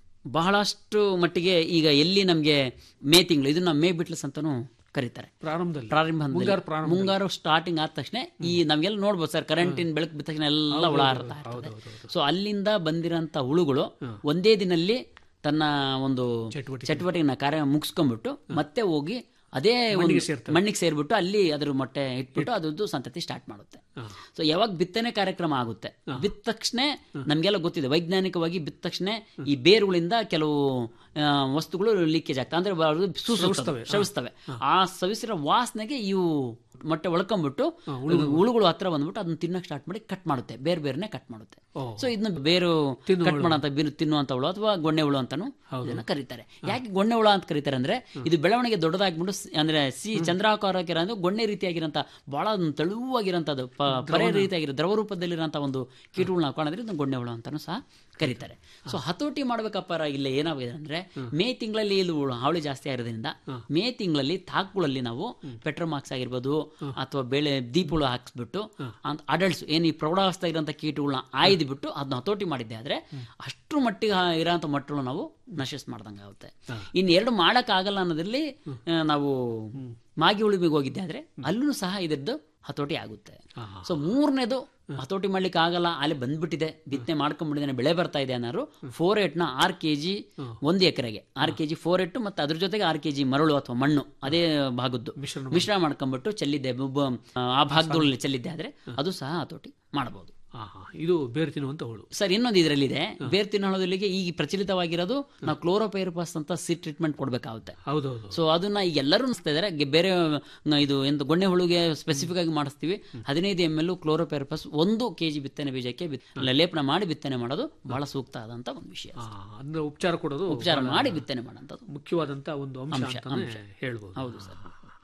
ಬಹಳಷ್ಟು ಮಟ್ಟಿಗೆ ಈಗ ಎಲ್ಲಿ ನಮಗೆ ಮೇ ತಿಂಗಳು ಇದನ್ನ ಮೇ ಬಿಟ್ಲಸ್ ಅಂತಾನು ಕರೀತಾರೆ ಪ್ರಾರಂಭದಲ್ಲಿ ಪ್ರಾರಂಭ ಹಂತದಲ್ಲಿ. ಮುಂಗಾರು ಪ್ರಾರಂಭ ಮುಂಗಾರು ಸ್ಟಾರ್ಟಿಂಗ್ ಆದ ತಕ್ಷಣ ಈ ನಮ್ಗೆಲ್ಲ ನೋಡ್ಬೋದು ಸರ್ ಕರೆಂಟಿನ ಬೆಳಕು ಬಿದ್ದ ತಕ್ಷಣ ಎಲ್ಲ ಹುಳ ಹರ್ತಾ ಇರ್ತದೆ ಸೊ ಅಲ್ಲಿಂದ ಬಂದಿರೋಂಥ ಹುಳುಗಳು ಒಂದೇ ದಿನಲ್ಲಿ ತನ್ನ ಒಂದು ಚಟುವಟಿಕೆನ ಕಾರ್ಯ ಮುಗಿಸ್ಕೊಂಡ್ಬಿಟ್ಟು ಮತ್ತೆ ಹೋಗಿ ಅದೇ ಒಂದು ಮಣ್ಣಿಗೆ ಸೇರ್ಬಿಟ್ಟು ಅಲ್ಲಿ ಅದ್ರ ಮೊಟ್ಟೆ ಇಟ್ಬಿಟ್ಟು ಅದ್ರದ್ದು ಸಂತತಿ ಸ್ಟಾರ್ಟ್ ಮಾಡುತ್ತೆ ಸೊ ಯಾವಾಗ ಬಿತ್ತನೆ ಕಾರ್ಯಕ್ರಮ ಆಗುತ್ತೆ ಬಿತ್ತ ತಕ್ಷಣ ನಮ್ಗೆಲ್ಲ ಗೊತ್ತಿದೆ ವೈಜ್ಞಾನಿಕವಾಗಿ ಬಿತ್ತ ತಕ್ಷಣ ಈ ಬೇರುಗಳಿಂದ ಕೆಲವು ಆ, ವಸ್ತುಗಳು ಲೀಕೇಜ್ ಆಗ್ತವೆ ಅಂದ್ರೆ ಅದು ಸೂಸುತ್ತವೆ, ಶ್ರವಿಸ್ತವೆ ಆ ಸವಿಸಿರೋ ವಾಸನೆಗೆ ಇವು ಮೊಟ್ಟೆ ಒಳ್ಕೊಂಡ್ಬಿಟ್ಟು ಹುಳುಗಳು ಹತ್ರ ಬಂದ್ಬಿಟ್ಟು ಅದನ್ನ ತಿನ್ನಕ್ ಸ್ಟಾರ್ಟ್ ಮಾಡಿ ಕಟ್ ಮಾಡುತ್ತೆ ಬೇರೆ ಬೇರೆನೆ ಕಟ್ ಮಾಡುತ್ತೆ ಸೊ ಇದನ್ನ ಬೇರು ಕಟ್ ಮಾಡೋಂತ ಬೀರು ತಿನ್ನುವಂತ ಹುಳು ಅಥವಾ ಗೊಣ್ಣೆ ಹುಳು ಅಂತಾನು ಇದನ್ನ ಕರೀತಾರೆ ಯಾಕೆ ಗೊಣ್ಣೆ ಹುಳ ಅಂತ ಕರೀತಾರೆ ಅಂದ್ರೆ ಇದು ಬೆಳವಣಿಗೆ ದೊಡ್ಡದಾಗ್ಬಿಟ್ಟು ಸ್- ಅಂದ್ರೆ ಸಿ ಚಂದ್ರಾಕಾರಕ್ಕಿರೋ ಅಂದ್ರೆ ಗೊಣ್ಣೆ ರೀತಿಯಾಗಿರೋಂಥ ಬಹಳ ಒಂದು ತೆಳುವಾಗಿರೋಂಥದ್ದು ಪ- ಪರೆ ರೀತಿಯಾಗಿರೋ ದ್ರವ ರೂಪದಲ್ಲಿರೋಂಥ ಒಂದು ಕೀಟಗಳನ್ನ ಹಾಕೊಂಡ್ರೆ ಇದನ್ನ ಗೊಣ್ಣೆ ಹುಳ ಅಂತಾನು ಸಹ ಕರೀತಾರೆ ಸೊ ಹತೋಟಿ ಮಾಡ್ಬೇಕಪ್ಪ ಇಲ್ಲ ಏನಾಗಿದೆ ಅಂದ್ರೆ ಮೇ ತಿಂಗಳಲ್ಲಿ ಇಲ್ಲಿ ಹುಳು- ಹಾವಳಿ ಜಾಸ್ತಿ ಆಗಿರೋದ್ರಿಂದ ಮೇ ತಿಂಗಳಲ್ಲಿ ತಾಕುಗಳಲ್ಲಿ ನಾವು ಪೆಟ್ರೋಮಾಕ್ಸ್ ಆಗಿರ್ಬೋದು ಅಥವಾ ಬೆಳೆ ದೀಪಗಳು ಹಾಕ್ಸ್ಬಿಟ್ಟು ಅಂತ ಅಡಲ್ಟ್ಸ್ ಏನು ಈ ಪ್ರೌಢಾವಸ್ಥೆ ಇರೋಂಥ ಕೀಟಗಳನ್ನ ಆಯ್ದು ಬಿಟ್ಟು ಅದನ್ನ ಹತೋಟಿ ಮಾಡಿದ್ದೆ ಆದ್ರೆ ಅಷ್ಟರ ಮಟ್ಟಿಗೆ ಇರೋಂಥ ಮಟ್ಟಗಳು ನಾವು ನಶಿಸ್ ಮಾಡ್ದಂಗೆ ಆಗುತ್ತೆ ಇನ್ನು ಎರಡು ಮಾಡಕ್ ಆಗಲ್ಲ ಅನ್ನೋದ್ರಲ್ಲಿ ಆ, ನಾವು ಮಾಗಿ ಉಳಿಮಿಗೆ ಹೋಗಿದ್ದೆ ಆದ್ರೆ ಅಲ್ಲೂ ಸಹ ಇದರದ್ದು ಹತೋಟಿ ಆಗುತ್ತೆ ಸೊ ಮೂರನೇದು ಹತೋಟಿ ಮಾಡ್ಲಿಕ್ಕೆ ಆಗಲ್ಲ ಅಲ್ಲಿ ಬಂದ್ಬಿಟ್ಟಿದೆ ಬಿತ್ತನೆ ಮಾಡ್ಕೊಂಡ್ಬಿಟ್ಟಿದ್ದೇನೆ ಬೆಳೆ ಬರ್ತಾ ಇದೆ ಅನ್ನೋರು ಫೋರ್ ಏಟ್ ನ ಆರ್ ಕೆ ಜಿ ಒಂದು ಎಕರೆಗೆ R K G four eight ಮತ್ತೆ ಅದ್ರ ಜೊತೆಗೆ ಆರ್ ಕೆ ಜಿ ಮರಳು ಅಥವಾ ಮಣ್ಣು ಅದೇ ಭಾಗದ್ದು ಮಿಶ್ರಣ ಮಾಡ್ಕೊಂಡ್ಬಿಟ್ಟು ಚೆಲ್ಲಿದ್ದೆ ಬ- ಆ ಭಾಗದಲ್ಲಿ ಚೆಲ್ಲಿದ್ದೆ ಆದ್ರೆ ಅದು ಸಹ ಹತೋಟಿ ಮಾಡಬಹುದು ಹಾ ಹಾ ಇದು ಬೇರು ತಿನ್ನುವಂತ ಹುಳು ಸರ್ ಇನ್ನೊಂದು ಇದರಲ್ಲಿದೆ ಬೇರ್ ತಿನ್ನೋದಲ್ಲಿಗೆ ಈಗ ಪ್ರಚಲಿತವಾಗಿರೋದು ನಾವು ಕ್ಲೋರೋಪೈರಪಾಸ್ ಅಂತ ಸಿ ಟ್ರೀಟ್ಮೆಂಟ್ ಕೊಡಬೇಕಾಗುತ್ತೆ ಹೌದೌದು ಸೊ ಅದನ್ನ ಈಗ ಎಲ್ಲರೂ ಅನಿಸ್ತಾ ಇದಾರೆ ಗೆ- ಬೇರೆ ನ- ಇದು ಎಂತ ಗೊಣ್ಣೆ ಹುಳುಗೆ ಸ್ಪೆಸಿಫಿಕ್ ಆಗಿ ಮಾಡಿಸ್ತೀವಿ ಹದಿನೈದು ಎಮ್ ಎಲ್ ಕ್ಲೋರೋಪೈರಪಾಸ್ ಒಂದು ಕೆಜಿ ಬಿತ್ತನೆ ಬೀಜಕ್ಕೆ ಬಿತ್- ಲೇಪನ ಮಾಡಿ ಬಿತ್ತನೆ ಮಾಡೋದು ಬಹಳ ಸೂಕ್ತ ಆದಂತ ಒಂದು ವಿಷಯ ಹಾ, ಅಂದ್ರೆ ಉಪಚಾರ ಕೊಡೋದು ಉಪಚಾರ ಮಾಡಿ ಬಿತ್ತನೆ ಮಾಡೋಂಥದ್ದು ಮುಖ್ಯವಾದಂತ ಒಂದು ಅಂಶ ಅಂಶ, ಅಂತಾನೆ ಅಂಶ. ಹೇಳ್ಬೋದು ಹೌದು ಸರ್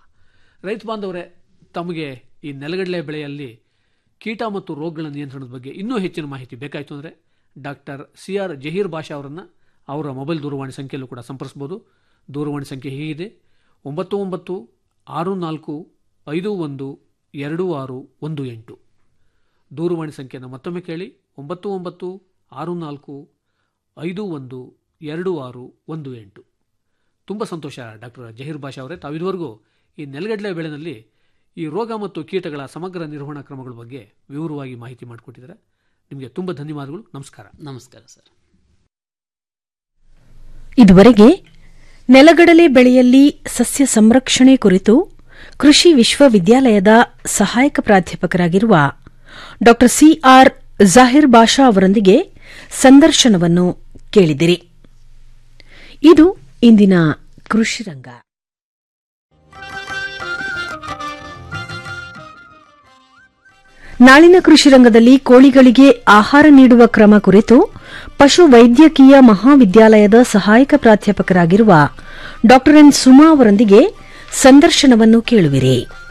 ರೈತ ಬಾಂಧವರೇ ತಮಗೆ ಈ ನೆಲಗಡಲೆ ಬೆಳೆಯಲ್ಲಿ ಕೀಟ ಮತ್ತು ರೋಗಗಳ ನಿಯಂತ್ರಣದ ಬಗ್ಗೆ ಇನ್ನೂ ಹೆಚ್ಚಿನ ಮಾಹಿತಿ ಬೇಕಾಯಿತು ಅಂದರೆ doctor C R Zaheer Basha ಅವರನ್ನು ಅವರ ಮೊಬೈಲ್ ದೂರವಾಣಿ ಸಂಖ್ಯೆಯಲ್ಲೂ ಕೂಡ ಸಂಪರ್ಸ್ಬೋದು ದೂರವಾಣಿ ಸಂಖ್ಯೆ ಹೀಗಿದೆ ಒಂಬತ್ತು ಒಂಬತ್ತು ಆರು ನಾಲ್ಕು ಐದು ಒಂದು ಎರಡು ಆರು ಒಂದು ಎಂಟು ದೂರವಾಣಿ ಸಂಖ್ಯೆಯನ್ನು ಮತ್ತೊಮ್ಮೆ ಕೇಳಿ ಒಂಬತ್ತು ಒಂಬತ್ತು ಆರು ನಾಲ್ಕು ಐದು ಒಂದು ಎರಡು ಆರು ಒಂದು ಎಂಟು ತುಂಬ ಸಂತೋಷ ಡಾಕ್ಟರ್ ಜಹೀರ್ ಬಾಷಾ ಅವರೇ ತಾವು ಇದುವರೆಗೂ ಈ ನೆಲಗಡಲೆ ಬೆಳೆನಲ್ಲಿ ಈ ರೋಗ ಮತ್ತು ಕೀಟಗಳ ಸಮಗ್ರ ನಿರ್ವಹಣಾ ಕ್ರಮಗಳ ಬಗ್ಗೆ ವಿವರವಾಗಿ ಮಾಹಿತಿ ಮಾಡಿಕೊಟ್ಟಿದ್ದಾರೆ ನಿಮಗೆ ತುಂಬ ಧನ್ಯವಾದಗಳು ನಮಸ್ಕಾರ ನಮಸ್ಕಾರ ಸರ್ ಇದುವರೆಗೆ ನೆಲಗಡಲೆ ಬೆಳೆಯಲ್ಲಿ ಸಸ್ಯ ಸಂರಕ್ಷಣೆ ಕುರಿತು ಕೃಷಿ ವಿಶ್ವವಿದ್ಯಾಲಯದ ಸಹಾಯಕ ಪ್ರಾಧ್ಯಾಪಕರಾಗಿರುವ ಡಾ ಸಿಆರ್ ಜಾಹಿರ್ ಬಾಷಾ ಅವರೊಂದಿಗೆ ಸಂದರ್ಶನವನ್ನು ಕೇಳಿದಿರಿ ಇದು ಇಂದಿನ ಕೃಷಿ ರಂಗ ನಾಳಿನ ಕೃಷಿ ರಂಗದಲ್ಲಿ ಕೋಳಿಗಳಿಗೆ ಆಹಾರ ನೀಡುವ ಕ್ರಮ ಕುರಿತು ಪಶು ವೈದ್ಯಕೀಯ ಮಹಾವಿದ್ಯಾಲಯದ ಸಹಾಯಕ ಪ್ರಾಧ್ಯಾಪಕರಾಗಿರುವ ಡಾ ಎನ್ ಸುಮಾ ಅವರೊಂದಿಗೆ ಸಂದರ್ಶನವನ್ನು ಕೇಳುವಿರಿ